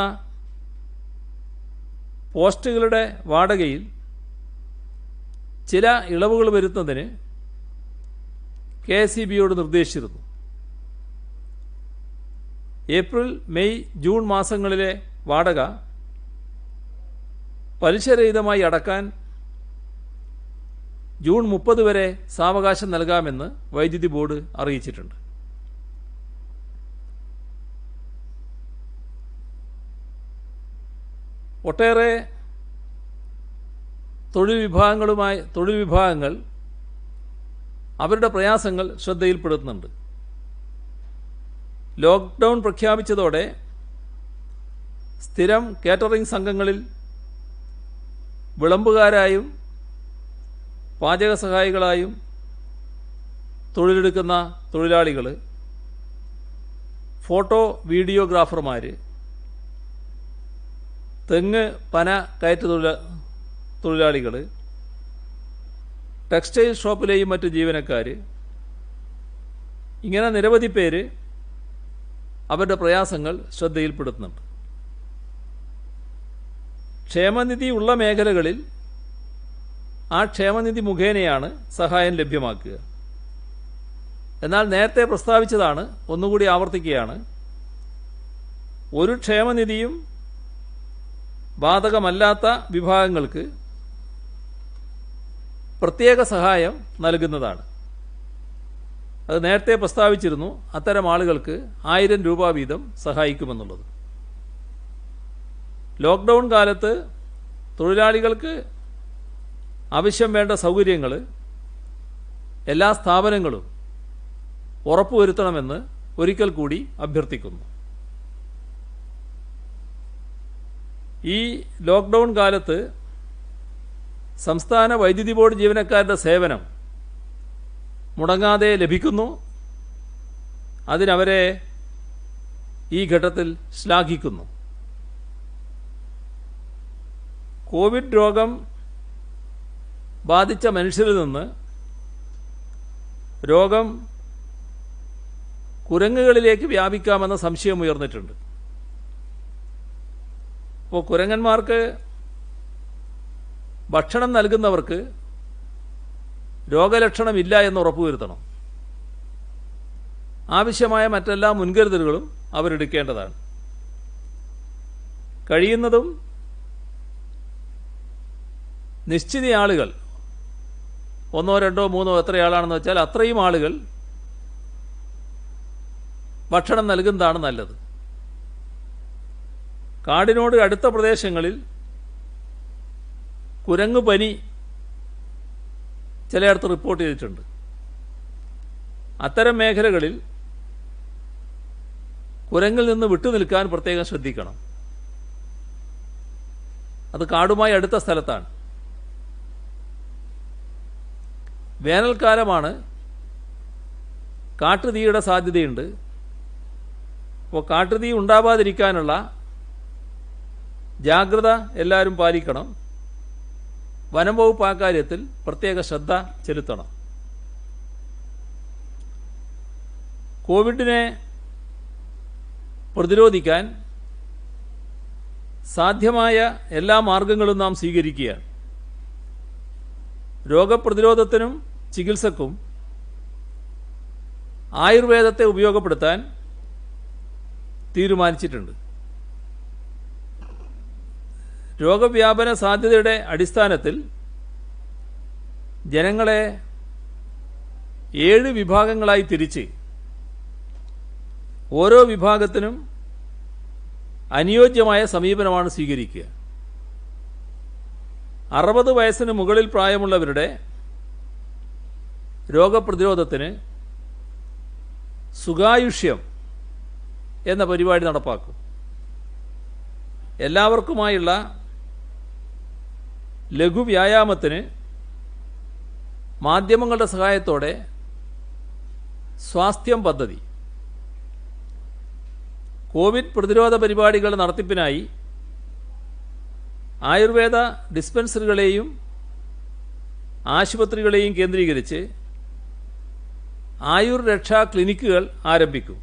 പോസ്റ്റുകളുടെ വാടകയിൽ ചില ഇളവുകൾ വരുത്തുന്നതിന് കെ എസ് ഇ ബിയോട് നിർദ്ദേശിച്ചിരുന്നു ഏപ്രിൽ മെയ് ജൂൺ മാസങ്ങളിലെ വാടക പലിശരഹിതമായി അടക്കാൻ ജൂൺ മുപ്പത് വരെ സാവകാശം നൽകാമെന്ന് വൈദ്യുതി ബോർഡ് അറിയിച്ചിട്ടുണ്ട് ഒട്ടേറെ തൊഴിൽ വിഭാഗങ്ങളുമായി തൊഴിൽ വിഭാഗങ്ങൾ അവരുടെ പ്രയാസങ്ങൾ ശ്രദ്ധയിൽപ്പെടുത്തുന്നുണ്ട് ലോക്ക്ഡൗൺ പ്രഖ്യാപിച്ചതോടെ സ്ഥിരം കേറ്ററിംഗ് സംഘങ്ങളിൽ വിളമ്പുകാരായും പാചക സഹായികളായും തൊഴിലെടുക്കുന്ന തൊഴിലാളികൾ ഫോട്ടോ വീഡിയോഗ്രാഫർമാർ തെങ്ങ് പന കയറ്റ തൊഴിലാ തൊഴിലാളികൾ ടെക്സ്റ്റൈൽ ഷോപ്പിലെയും മറ്റു ജീവനക്കാർ ഇങ്ങനെ നിരവധി പേര് അവരുടെ പ്രയാസങ്ങൾ ശ്രദ്ധയിൽപ്പെടുത്തുന്നുണ്ട് ക്ഷേമനിധി ഉള്ള മേഖലകളിൽ ആ ക്ഷേമനിധി മുഖേനയാണ് സഹായം ലഭ്യമാക്കുക എന്നാൽ നേരത്തെ പ്രസ്താവിച്ചതാണ് ഒന്നുകൂടി ആവർത്തിക്കുകയാണ് ഒരു ക്ഷേമനിധിയും ബാധകമല്ലാത്ത വിഭാഗങ്ങൾക്ക് പ്രത്യേക സഹായം നൽകുന്നതാണ് അത് നേരത്തെ പ്രസ്താവിച്ചിരുന്നു അത്തരം ആളുകൾക്ക് ആയിരം രൂപ വീതം സഹായിക്കുമെന്നുള്ളത് ലോക്ക്ഡൗൺ കാലത്ത് തൊഴിലാളികൾക്ക് ആവശ്യം വേണ്ട സൗകര്യങ്ങൾ എല്ലാ സ്ഥാപനങ്ങളും ഉറപ്പുവരുത്തണമെന്ന് ഒരിക്കൽ കൂടി അഭ്യർത്ഥിക്കുന്നു ഈ ലോക്ക്ഡൗൺ കാലത്ത് സംസ്ഥാന വൈദ്യുതി ബോർഡ് ജീവനക്കാരുടെ സേവനം മുടങ്ങാതെ ലഭിക്കുന്നു അതിനവരെ ഈ ഘട്ടത്തിൽ ശ്ലാഘിക്കുന്നു കോവിഡ് രോഗം ബാധിച്ച മനുഷ്യരിൽ നിന്ന് രോഗം കുരങ്ങുകളിലേക്ക് വ്യാപിക്കാമെന്ന സംശയം ഉയർന്നിട്ടുണ്ട് അപ്പോൾ കുരങ്ങന്മാർക്ക് ഭക്ഷണം നൽകുന്നവർക്ക് രോഗലക്ഷണമില്ല എന്ന് ഉറപ്പുവരുത്തണം ആവശ്യമായ മറ്റെല്ലാ മുൻകരുതലുകളും അവരെടുക്കേണ്ടതാണ് കഴിയുന്നതും നിശ്ചിത ആളുകൾ ഒന്നോ രണ്ടോ മൂന്നോ എത്രയാളാണെന്ന് വെച്ചാൽ അത്രയും ആളുകൾ ഭക്ഷണം നൽകുന്നതാണ് നല്ലത് കാടിനോട് അടുത്ത പ്രദേശങ്ങളിൽ കുരങ്ങുപനി ചിലയിടത്ത് റിപ്പോർട്ട് ചെയ്തിട്ടുണ്ട് അത്തരം മേഖലകളിൽ കുരങ്ങിൽ നിന്ന് വിട്ടുനിൽക്കാൻ പ്രത്യേകം ശ്രദ്ധിക്കണം അത് കാടുമായി അടുത്ത സ്ഥലത്താണ് വേനൽക്കാലമാണ് കാട്ടുതീയുടെ സാധ്യതയുണ്ട് അപ്പോൾ കാട്ടുതീ ഉണ്ടാവാതിരിക്കാനുള്ള ജാഗ്രത എല്ലാവരും പാലിക്കണം വനം വകുപ്പ് ആ കാര്യത്തിൽ പ്രത്യേക ശ്രദ്ധ ചെലുത്തണം കോവിഡിനെ പ്രതിരോധിക്കാൻ സാധ്യമായ എല്ലാ മാർഗങ്ങളും നാം സ്വീകരിക്കുകയാണ് രോഗപ്രതിരോധത്തിനും ചികിത്സക്കും ആയുർവേദത്തെ ഉപയോഗപ്പെടുത്താൻ തീരുമാനിച്ചിട്ടുണ്ട് രോഗവ്യാപന സാധ്യതയുടെ അടിസ്ഥാനത്തിൽ ജനങ്ങളെ ഏഴ് വിഭാഗങ്ങളായി തിരിച്ച് ഓരോ വിഭാഗത്തിനും അനുയോജ്യമായ സമീപനമാണ് സ്വീകരിക്കുക അറുപത് വയസ്സിന് മുകളിൽ പ്രായമുള്ളവരുടെ രോഗപ്രതിരോധത്തിന് സുഖായുഷ്യം എന്ന പരിപാടി നടപ്പാക്കും എല്ലാവർക്കുമായുള്ള ലഘുവ്യായാമത്തിന് മാധ്യമങ്ങളുടെ സഹായത്തോടെ സ്വാസ്ഥ്യം പദ്ധതി കോവിഡ് പ്രതിരോധ പരിപാടികളുടെ നടത്തിപ്പിനായി ആയുർവേദ ഡിസ്പെൻസറികളെയും ആശുപത്രികളെയും കേന്ദ്രീകരിച്ച് ആയുർ രക്ഷാ ക്ലിനിക്കുകൾ ആരംഭിക്കും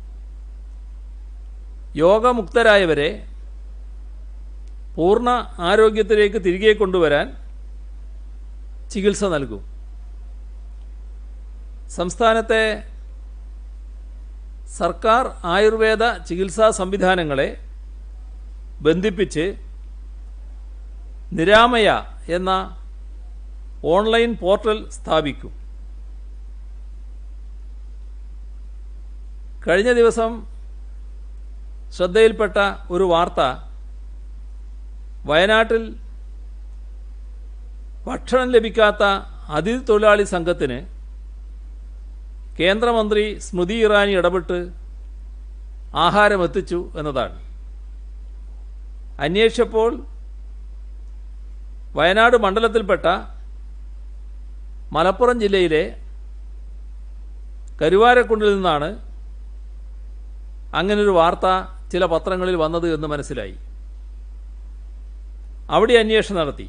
യോഗമുക്തരായവരെ പൂർണ്ണ ആരോഗ്യത്തിലേക്ക് തിരികെ കൊണ്ടുവരാൻ ചികിത്സ നൽകും സംസ്ഥാനത്തെ സർക്കാർ ആയുർവേദ ചികിത്സാ സംവിധാനങ്ങളെ ബന്ധിപ്പിച്ച് നിരാമയ എന്ന ഓൺലൈൻ പോർട്ടൽ സ്ഥാപിക്കും കഴിഞ്ഞ ദിവസം ശ്രദ്ധയിൽപ്പെട്ട ഒരു വാർത്ത വയനാട്ടിൽ ഭക്ഷണം ലഭിക്കാത്ത അതിഥി തൊഴിലാളി സംഘത്തിന് കേന്ദ്രമന്ത്രി സ്മൃതി ഇറാനി ഇടപെട്ട് ആഹാരം എത്തിച്ചു എന്നതാണ് അന്വേഷിച്ചപ്പോൾ വയനാട് മണ്ഡലത്തിൽപ്പെട്ട മലപ്പുറം ജില്ലയിലെ കരുവാരക്കുണ്ടിൽ നിന്നാണ് അങ്ങനൊരു വാർത്ത ചില പത്രങ്ങളിൽ വന്നത് എന്ന് മനസ്സിലായി അവിടെ അന്വേഷണം നടത്തി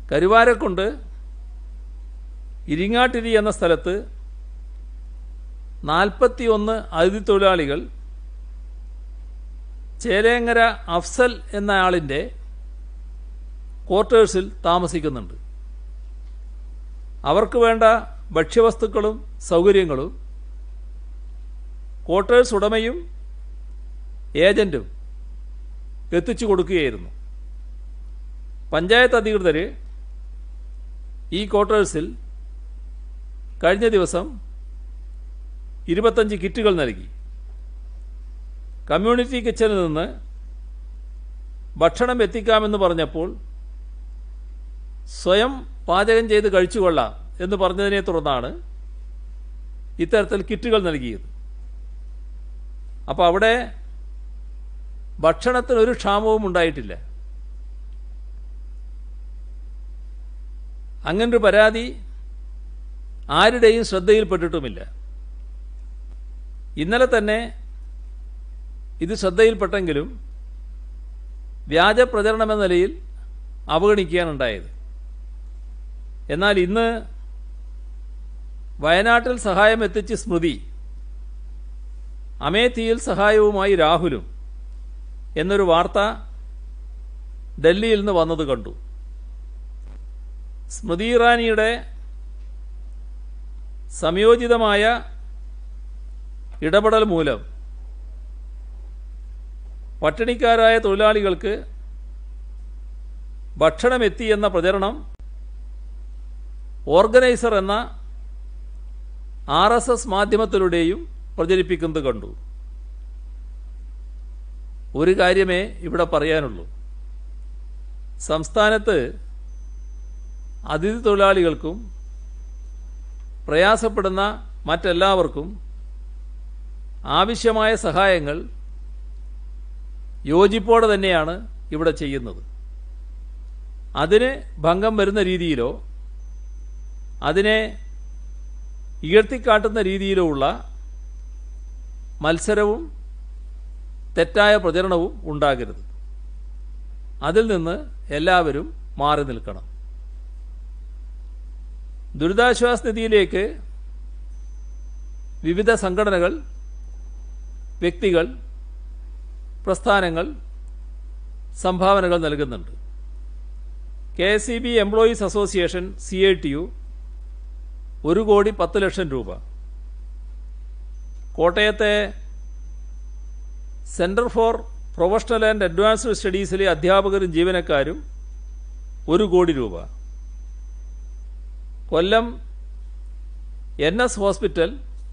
കരുവാരക്കുണ്ട് ഇരിങ്ങാട്ടിരി എന്ന സ്ഥലത്ത് നാൽപ്പത്തിയൊന്ന് അതിഥി തൊഴിലാളികൾ ചേലേങ്ങര അഫ്സൽ എന്ന ആളിൻ്റെ ക്വാർട്ടേഴ്സിൽ താമസിക്കുന്നുണ്ട് അവർക്ക് വേണ്ട ഭക്ഷ്യവസ്തുക്കളും സൗകര്യങ്ങളും ക്വാർട്ടേഴ്സ് ഉടമയും ഏജൻറ്റും എത്തിച്ചു കൊടുക്കുകയായിരുന്നു പഞ്ചായത്ത് അധികൃതർ ഈ ക്വാർട്ടേഴ്സിൽ കഴിഞ്ഞ ദിവസം ഇരുപത്തഞ്ച് കിറ്റുകൾ നൽകി കമ്മ്യൂണിറ്റി കിച്ചണിൽ നിന്ന് ഭക്ഷണം എത്തിക്കാമെന്ന് പറഞ്ഞപ്പോൾ സ്വയം പാചകം ചെയ്ത് കഴിച്ചുകൊള്ളാം എന്ന് പറഞ്ഞതിനെ തുടർന്നാണ് ഇത്തരത്തിൽ കിറ്റുകൾ നൽകിയത് അപ്പോൾ അവിടെ ഭക്ഷണത്തിന് ഒരു ക്ഷാമവും ഉണ്ടായിട്ടില്ല അങ്ങനൊരു പരാതി ആരുടെയും ശ്രദ്ധയിൽപ്പെട്ടിട്ടുമില്ല ഇന്നലെ തന്നെ ഇത് ശ്രദ്ധയിൽപ്പെട്ടെങ്കിലും വ്യാജ പ്രചരണമെന്ന നിലയിൽ അവഗണിക്കുകയാണുണ്ടായത് എന്നാൽ ഇന്ന് വയനാട്ടിൽ സഹായം എത്തിച്ച് സ്മൃതി അമേത്തിയിൽ സഹായവുമായി രാഹുലും എന്നൊരു വാർത്ത ഡൽഹിയിൽ നിന്ന് വന്നത് കണ്ടു സ്മൃതി ഇറാനിയുടെ സംയോജിതമായ ഇടപെടൽ മൂലം പട്ടിണിക്കാരായ തൊഴിലാളികൾക്ക് ഭക്ഷണം എത്തി എന്ന പ്രചരണം ഓർഗനൈസർ എന്ന ആർ എസ് എസ് മാധ്യമത്തിലൂടെയും പ്രചരിപ്പിക്കുന്നത് കണ്ടു ഒരു കാര്യമേ ഇവിടെ പറയാനുള്ളൂ സംസ്ഥാനത്ത് അതിഥി തൊഴിലാളികൾക്കും പ്രയാസപ്പെടുന്ന മറ്റെല്ലാവർക്കും ആവശ്യമായ സഹായങ്ങൾ യോജിപ്പോടെ തന്നെയാണ് ഇവിടെ ചെയ്യുന്നത് അതിന് ഭംഗം വരുന്ന രീതിയിലോ അതിനെ ഉയർത്തിക്കാട്ടുന്ന രീതിയിലോ ഉള്ള മത്സരവും തെറ്റായ പ്രചരണവും ഉണ്ടാകരുത് അതിൽ നിന്ന് എല്ലാവരും മാറി നിൽക്കണം ദുരിതാശ്വാസ നിധിയിലേക്ക് വിവിധ സംഘടനകൾ വ്യക്തികൾ പ്രസ്ഥാനങ്ങൾ സംഭാവനകൾ നൽകുന്നുണ്ട് K S E B employees association C I T U ഒരു കോടി പത്ത് ലക്ഷം രൂപ കോട്ടയത്തെ centre for professional and advanced സ്റ്റഡീസിലെ അധ്യാപകരും ജീവനക്കാരും ഒരു കോടി രൂപ കൊല്ലം എൻ എസ് ഹോസ്പിറ്റൽ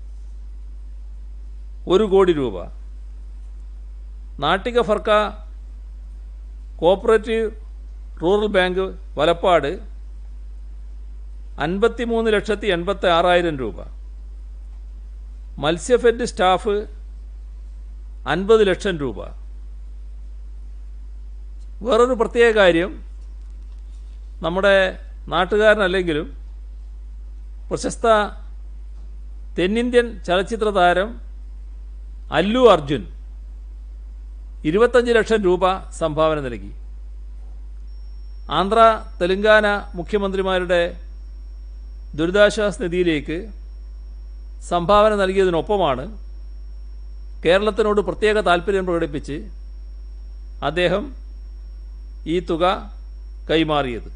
ഒരു കോടി രൂപ Nattika Firka cooperative rural bank Valappad അൻപത്തിമൂന്ന് ലക്ഷത്തി എൺപത്തി ആറായിരം രൂപ മത്സ്യഫെഡ് സ്റ്റാഫ് അൻപത് ലക്ഷം രൂപ വേറൊരു പ്രത്യേക കാര്യം നമ്മുടെ നാട്ടുകാരനല്ലെങ്കിലും പ്രശസ്ത തെന്നിന്ത്യൻ ചലച്ചിത്ര താരം അല്ലു അർജുൻ ഇരുപത്തഞ്ച് ലക്ഷം രൂപ സംഭാവന നൽകി ആന്ധ്ര തെലങ്കാന മുഖ്യമന്ത്രിമാരുടെ ദുരിതാശ്വാസ നിധിയിലേക്ക് സംഭാവന നൽകിയതിനൊപ്പമാണ് കേരളത്തിനോട് പ്രത്യേക താൽപ്പര്യം പ്രകടിപ്പിച്ച് അദ്ദേഹം ഈ തുക കൈമാറിയത്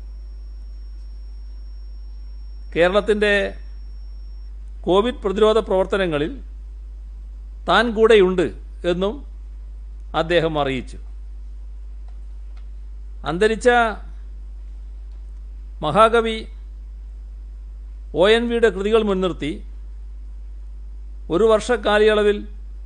കേരളത്തിൻ്റെ കോവിഡ് പ്രതിരോധ പ്രവർത്തനങ്ങളിൽ താൻ കൂടെയുണ്ട് എന്നും അദ്ദേഹം അറിയിച്ചു അന്തരിച്ച മഹാകവി ഒ എൻ വിയുടെ കൃതികൾ മുൻനിർത്തി ഒരു വർഷ കാലയളവിൽ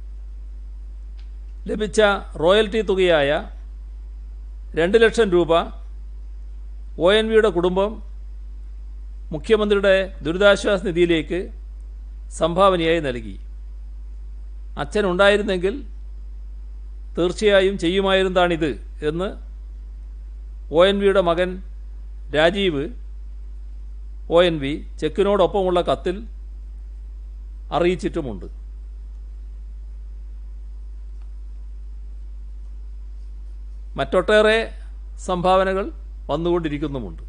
ലഭിച്ച റോയൽറ്റി തുകയായ രണ്ട് ലക്ഷം രൂപ ഒ എൻ വിയുടെ കുടുംബം മുഖ്യമന്ത്രിയുടെ ദുരിതാശ്വാസ നിധിയിലേക്ക് സംഭാവനയായി നൽകി അച്ഛൻ ഉണ്ടായിരുന്നെങ്കിൽ തീർച്ചയായും ചെയ്യുമായിരുന്നതാണിത് എന്ന് ഒ എൻ വിയുടെ മകൻ രാജീവ് ഒ എൻ വി ചെക്കിനോടൊപ്പമുള്ള കത്തിൽ അറിയിച്ചിട്ടുമുണ്ട് മറ്റൊട്ടേറെ സംഭാവനകൾ വന്നുകൊണ്ടിരിക്കുന്നുമുണ്ട്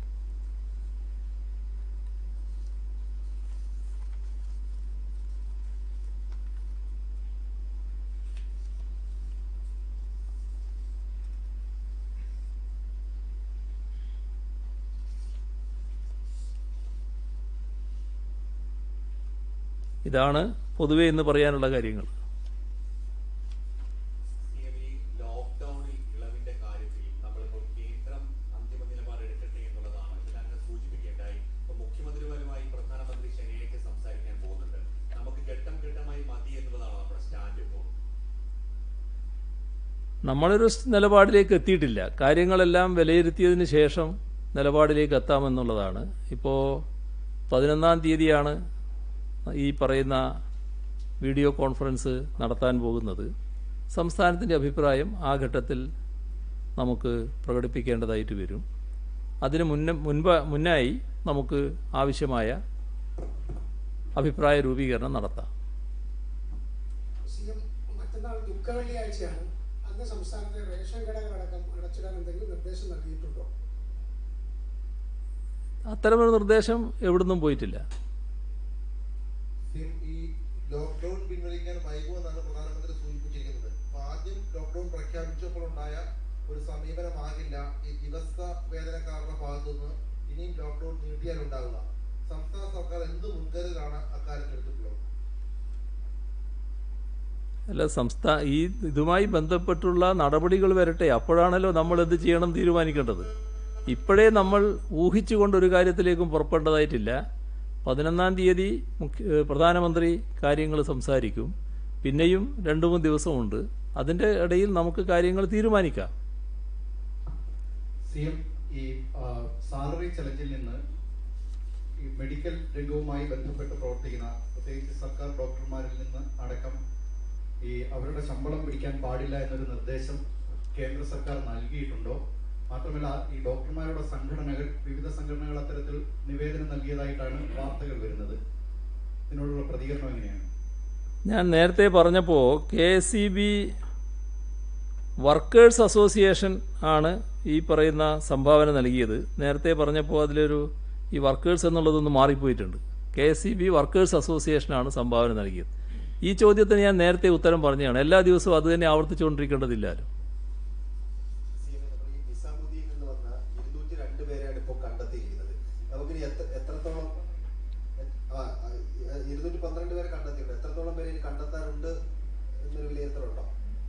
ഇതാണ് പൊതുവെ ഇന്ന് പറയാനുള്ള കാര്യങ്ങൾ സിഎം ഈ ലോക്ക്ഡൌണിൽ ഇളവിന്റെ കാര്യത്തിൽ നമ്മളിപ്പോൾ കേന്ദ്രം അന്തിമ നിലപാട് എടുക്കട്ടെ എന്നുള്ളതാണ് ഇതിൽ അങ്ങ് സൂചിപ്പിക്കേണ്ടായി ഇപ്പൊ മുഖ്യമന്ത്രിമാരുമായി പ്രധാനമന്ത്രി ശനിയാഴ്ച സംസാരിക്കാൻ പോകുന്നുണ്ട് നമുക്ക് ഘട്ടം ഘട്ടമായി മതി എന്നുള്ളതാണ് നമ്മുടെ സ്റ്റാൻഡ് ഇപ്പോൾ നമ്മളൊരു സ് നിലപാടിലേക്ക് എത്തിയിട്ടില്ല കാര്യങ്ങളെല്ലാം വിലയിരുത്തിയതിന് ശേഷം നിലപാടിലേക്ക് എത്താമെന്നുള്ളതാണ് ഇപ്പോൾ പതിനൊന്നാം തീയതിയാണ് ഈ പറയുന്ന വീഡിയോ കോൺഫറൻസ് നടത്താൻ പോകുന്നത് സംസ്ഥാനത്തിൻ്റെ അഭിപ്രായം ആ ഘട്ടത്തിൽ നമുക്ക് പ്രകടിപ്പിക്കേണ്ടതായിട്ട് വരും അതിന് മുന്ന മുൻപ് മുന്നായി നമുക്ക് ആവശ്യമായ അഭിപ്രായ രൂപീകരണം നടത്താം സി എം മറ്റന്നാൾ ദുഃഖവെള്ളിയാഴ്ചയാണ് അന്ന് സംസ്ഥാനത്തെ റേഷൻ കടകളടക്കം അടച്ചിടാൻ എന്തെങ്കിലും നിർദ്ദേശം നൽകിയിട്ടുണ്ടോ അത്തരമൊരു നിർദ്ദേശം എവിടുന്നും പോയിട്ടില്ല സിം ഈ ലോക്ക്ഡൌൺ പിൻവലിക്കാൻ വൈകുമെന്നാണ് പ്രധാനമന്ത്രി സൂചിപ്പിച്ചിരിക്കുന്നത് അപ്പൊ ആദ്യം ലോക്ക്ഡൌൺ പ്രഖ്യാപിച്ചപ്പോൾ ഉണ്ടായ ഒരു സമീപനമാകില്ല ഈ ദിവസ വേതനക്കാരുടെ ഭാഗത്തുനിന്ന് ഇനിയും ലോക്ക്ഡൌൺ നീട്ടിയാലുണ്ടാവുക സംസ്ഥാന സർക്കാർ എന്ത് മുൻകരുതലാണ് അക്കാര്യത്തിൽ എടുത്തിട്ടുള്ളത് അല്ല സംസ്ഥാന ഈ ഇതുമായി ബന്ധപ്പെട്ടുള്ള നടപടികൾ വരട്ടെ അപ്പോഴാണല്ലോ നമ്മൾ എന്ത് ചെയ്യണം തീരുമാനിക്കേണ്ടത് ഇപ്പോഴേ നമ്മൾ ഊഹിച്ചുകൊണ്ട് ഒരു കാര്യത്തിലേക്കും പുറപ്പെടേണ്ടതായിട്ടില്ല പതിനൊന്നാം തീയതി മുഖ്യ ഏഹ് പ്രധാനമന്ത്രി കാര്യങ്ങൾ സംസാരിക്കും പിന്നെയും രണ്ടു മൂന്ന് ദിവസമുണ്ട് അതിൻ്റെ ഇടയിൽ നമുക്ക് കാര്യങ്ങൾ തീരുമാനിക്കാം സി എം ഈ ആ, സാലറി ചലഞ്ചിൽ നിന്ന് ഈ മെഡിക്കൽ രംഗവുമായി ബന്ധപ്പെട്ട് പ്രവർത്തിക്കുന്ന പ്രത്യേകിച്ച് സർക്കാർ ഡോക്ടർമാരിൽ നിന്ന് അടക്കം ഈ അവരുടെ ശമ്പളം പിടിക്കാൻ പാടില്ല എന്നൊരു നിർദ്ദേശം കേന്ദ്ര സർക്കാർ നൽകിയിട്ടുണ്ടോ മാത്രമല്ല ഈ ഡോക്ടർമാരുടെ സംഘടനകൾ വിവിധ സംഘടനകൾ അത്തരത്തിൽ നിവേദനം നൽകിയതായിട്ടാണ് വാർത്തകൾ വരുന്നത് ഇതിനോടുള്ള പ്രതികരണം എങ്ങനെയാണ് ഞാൻ നേരത്തെ പറഞ്ഞപ്പോൾ K S E B workers association ആണ് ഈ പറയുന്ന സംഭാവന നൽകിയത് നേരത്തെ പറഞ്ഞപ്പോൾ അതിലൊരു ഈ വർക്കേഴ്സ് എന്നുള്ളതൊന്ന് മാറിപ്പോയിട്ടുണ്ട് K S E B workers അസോസിയേഷനാണ് സംഭാവന നൽകിയത് ഈ ചോദ്യത്തിന് ഞാൻ നേരത്തെ ഉത്തരം പറഞ്ഞതാണ് എല്ലാ ദിവസവും അത് തന്നെ ആവർത്തിച്ചുകൊണ്ടിരിക്കേണ്ടതില്ലല്ലോ സിഎം നമ്മൾ ഈ നിസാമുദ്ദീനിൽ നിന്ന് വന്ന ഇരുന്നൂറ്റി രണ്ട് പേരെയാണ് ഇപ്പോൾ കണ്ടെത്തിയിരിക്കുന്നത് നമുക്കിനി എത്ര എത്രത്തോളം ആ, ആ, ഇരുന്നൂറ്റി പന്ത്രണ്ട് പേരെ കണ്ടെത്തിയിട്ടുണ്ട് എത്രത്തോളം പേരെ ഇനി കണ്ടെത്താനുണ്ട് എന്നൊരു വിലയിരുത്തലുണ്ടോ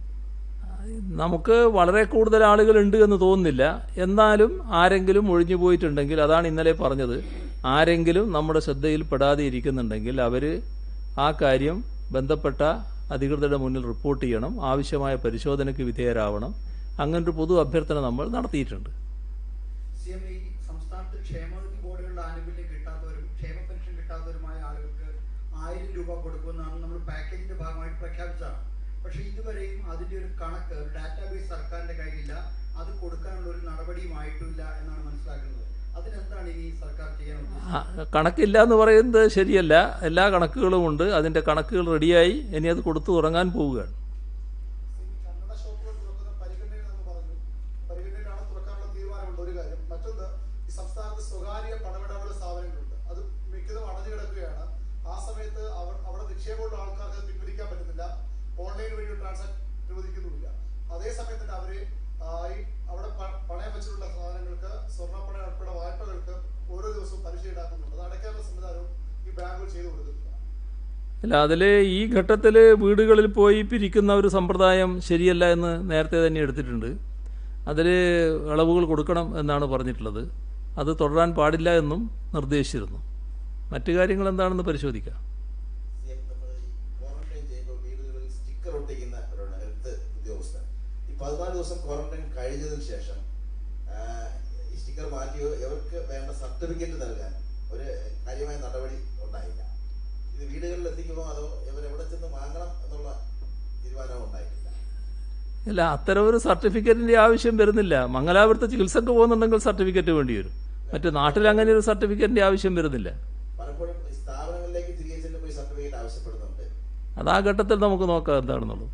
നമുക്ക് വളരെ കൂടുതൽ ആളുകളുണ്ട് എന്ന് തോന്നുന്നില്ല എന്നാലും ആരെങ്കിലും ഒഴിഞ്ഞു പോയിട്ടുണ്ടെങ്കിൽ അതാണ് ഇന്നലെ പറഞ്ഞത് ആരെങ്കിലും നമ്മുടെ ശ്രദ്ധയിൽ പെടാതെ ഇരിക്കുന്നുണ്ടെങ്കിൽ അവർ ആ കാര്യം ബന്ധപ്പെട്ട അധികൃതരുടെ മുന്നിൽ റിപ്പോർട്ട് ചെയ്യണം ആവശ്യമായ പരിശോധനയ്ക്ക് വിധേയരാവണം അങ്ങനൊരു പൊതു അഭ്യർത്ഥന നമ്മൾ നടത്തിയിട്ടുണ്ട് സി എം ഈ സംസ്ഥാനത്ത് ക്ഷേമനിധി ബോർഡുകളുടെ ആനുകൂല്യം കിട്ടാത്തവരും ക്ഷേമ പെൻഷൻ കിട്ടാത്തവരുമായ ആളുകൾക്ക് ആയിരം രൂപ കൊടുക്കുമെന്നാണ് നമ്മൾ പാക്കേജിന്റെ ഭാഗമായിട്ട് പ്രഖ്യാപിച്ചതാണ് പക്ഷെ ഇതുവരെയും അതിന്റെ ഒരു കണക്ക് ഒരു ഡാറ്റാബേസ് സർക്കാരിന്റെ കയ്യിലില്ല അത് കൊടുക്കാനുള്ള ഒരു നടപടിയുമായിട്ടില്ല എന്നാണ് മനസ്സിലാക്കുന്നത് അതിനെന്താണ് ഇനി സർക്കാർ ചെയ്യാൻ ഉദ്ദേശിക്കുന്നത് ആ, കണക്കില്ല എന്ന് പറയുന്നത് ശരിയല്ല എല്ലാ കണക്കുകളും ഉണ്ട് അതിൻ്റെ കണക്കുകൾ റെഡിയായി ഇനി അത് കൊടുത്തു തുടങ്ങാൻ പോവുകയാണ് കന്നഡ ഷോപ്പുകൾ തുറക്കുന്ന പരിഗണനയിൽ എന്ന് പറഞ്ഞു പരിഗണനയിലാണ് തുറക്കാനുള്ള തീരുമാനമുണ്ട് ഒരു കാര്യം മറ്റൊന്ന് ഈ സംസ്ഥാനത്ത് സ്വകാര്യ പണമിടപാട് സ്ഥാപനങ്ങളുണ്ട് അത് മിക്കതും അടഞ്ഞു കിടക്കുകയാണ് ആ സമയത്ത് അവർ അവിടെ നിക്ഷേപമുള്ള ആൾക്കാർക്ക് അത് പിൻവലിക്കാൻ പറ്റുന്നില്ല ഓൺലൈൻ വഴി ട്രാൻസാക്ഷൻ അനുവദിക്കുന്നുമില്ല അതേ സമയത്ത് തന്നെ അവര് ആ, ഈ അവിടെ പ- പണയം വെച്ചിട്ടുള്ള സാധനങ്ങൾക്ക് സ്വർണ്ണപ്പണയം ഉൾപ്പെടെ വായ്പകൾക്ക് ഓരോ ദിവസവും പലിശ ഈടാക്കുന്നുണ്ട് അത് അടയ്ക്കാനുള്ള സംവിധാനവും ഈ ബാങ്കുകൾ ചെയ്തു കൊടുക്കുന്നില്ല അല്ല അതിൽ ഈ ഘട്ടത്തിൽ വീടുകളിൽ പോയി പിരിക്കുന്ന ഒരു സമ്പ്രദായം ശരിയല്ല എന്ന് നേരത്തെ തന്നെ എടുത്തിട്ടുണ്ട് അതിൽ ഇളവുകൾ കൊടുക്കണം എന്നാണ് പറഞ്ഞിട്ടുള്ളത് അത് തുടരാൻ പാടില്ല എന്നും നിർദ്ദേശിച്ചിരുന്നു മറ്റു കാര്യങ്ങൾ എന്താണെന്ന് പരിശോധിക്കാം സിഎം നമ്മൾ ഈ ക്വാറന്റൈൻ ചെയ്യുമ്പോൾ വീടുകളിൽ സ്റ്റിക്കർ ഒട്ടിക്കുന്ന ഒരു ഹെൽത്ത് ഉദ്യോഗസ്ഥൻ ഈ പതിനാല് ദിവസം ക്വാറന്റൈൻ കഴിഞ്ഞതിന് ശേഷം ആ, ഈ സ്റ്റിക്കർ മാറ്റിയോ ഇവർക്ക് വേണ്ട സർട്ടിഫിക്കറ്റ് നൽകാൻ ഒരു കാര്യമായ നടപടി ഉണ്ടായില്ല ഇത് വീടുകളിൽ എത്തിക്കുമോ അതോ ഇവർ എവിടെ ചെന്ന് വാങ്ങണം എന്നുള്ള തീരുമാനം ഉണ്ടായിട്ടില്ല ഇല്ല അത്തരം ഒരു സർട്ടിഫിക്കറ്റിൻ്റെ ആവശ്യം വരുന്നില്ല മംഗലാപുരത്ത് ചികിത്സക്ക് പോകുന്നുണ്ടെങ്കിൽ സർട്ടിഫിക്കറ്റ് വേണ്ടി വരും മറ്റു നാട്ടിൽ അങ്ങനെ ഒരു സർട്ടിഫിക്കറ്റിൻ്റെ ആവശ്യം വരുന്നില്ല പലപ്പോഴും ഈ സ്ഥാപനങ്ങളിലേക്ക് തിരികെ ചെല്ലുമ്പോൾ ഈ സർട്ടിഫിക്കറ്റ് ആവശ്യപ്പെടുന്നുണ്ട് അത് ആ ഘട്ടത്തിൽ നമുക്ക് നോക്കാം എന്താണെന്നുള്ളത്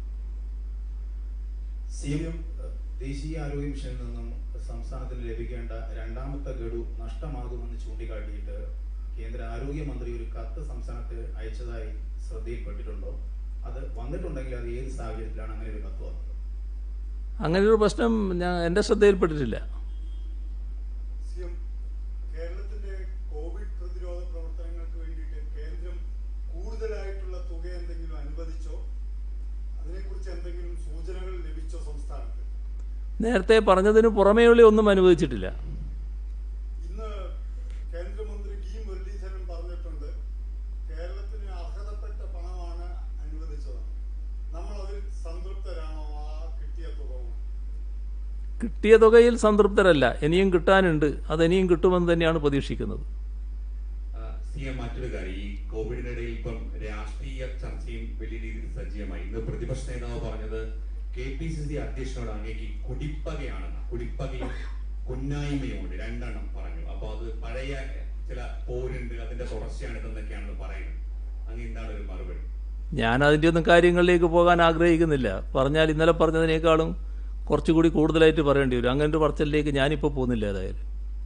സി എം ദേശീയ ആരോഗ്യ മിഷനിൽ നിന്നും സംസ്ഥാനത്തിന് ലഭിക്കേണ്ട രണ്ടാമത്തെ ഗഡു നഷ്ടമാകുമെന്ന് ചൂണ്ടിക്കാട്ടിയിട്ട് കേന്ദ്ര ആരോഗ്യമന്ത്രി ഒരു കത്ത് സംസ്ഥാനത്ത് അയച്ചതായി ശ്രദ്ധയിൽപ്പെട്ടിട്ടുണ്ടോ അത് വന്നിട്ടുണ്ടെങ്കിൽ അത് ഏത് സാഹചര്യത്തിലാണ് അങ്ങനെ ഒരു കത്ത് വന്നത് അങ്ങനെ ഒരു പ്രശ്നം ഞാൻ എൻ്റെ ശ്രദ്ധയിൽപ്പെട്ടിട്ടില്ല സിഎം കേരളത്തിന്റെ കോവിഡ് പ്രതിരോധ പ്രവർത്തനങ്ങൾക്ക് വേണ്ടിയിട്ട് കേന്ദ്രം കൂടുതലായിട്ട് കുറിച്ച് എന്തെങ്കിലും സൂചനകൾ ലഭിച്ചോ സംസ്ഥാനത്ത് നേരത്തെ പറഞ്ഞതിന് പുറമേയുള്ള ഒന്നും അനുവദിച്ചിട്ടില്ല ഇന്ന് കേന്ദ്രമന്ത്രി വി മുരളീധരൻ പറഞ്ഞിട്ടുണ്ട് കേരളത്തിന് അർഹതപ്പെട്ട പണമാണ് അനുവദിച്ചത് നമ്മൾ അതിൽ സംതൃപ്തരാണോ ആ കിട്ടിയ തുക കൊണ്ട്? കിട്ടിയ തുകയിൽ സംതൃപ്തരല്ല ഇനിയും കിട്ടാനുണ്ട് അത് ഇനിയും കിട്ടുമെന്ന് തന്നെയാണ് പ്രതീക്ഷിക്കുന്നത് സി എം മറ്റൊരു കാര്യം ഈ കോവിഡിനിടയിൽ ഇപ്പം രാഷ്ട്രീയ ചർച്ചയും വലിയ രീതിയിൽ സജീവമായി ഇന്ന് പ്രതിപക്ഷ നേതാവ് പറഞ്ഞത് കെ പി സി സി അധ്യക്ഷനോട് അങ്ങേക്ക് കുടിപ്പകയാണെന്ന് കുടിപ്പകയും കുന്നായ്മയുമുണ്ട് രണ്ടെണ്ണം പറഞ്ഞു അപ്പൊ അത് പഴയ ചില പോരുണ്ട് അതിന്റെ തുടർച്ചയാണ് ഇതെന്നൊക്കെയാണെന്ന് പറയുന്നത് അങ്ങ് എന്താണ് ഒരു മറുപടി ഞാൻ അതിൻ്റെ ഒന്നും കാര്യങ്ങളിലേക്ക് പോകാൻ ആഗ്രഹിക്കുന്നില്ല പറഞ്ഞാൽ ഇന്നലെ പറഞ്ഞതിനേക്കാളും കുറച്ചുകൂടി കൂടുതലായിട്ട് പറയേണ്ടി വരും അങ്ങനെ ഒരു പറച്ചിലേക്ക് ഞാനിപ്പോൾ പോകുന്നില്ല ഏതായാലും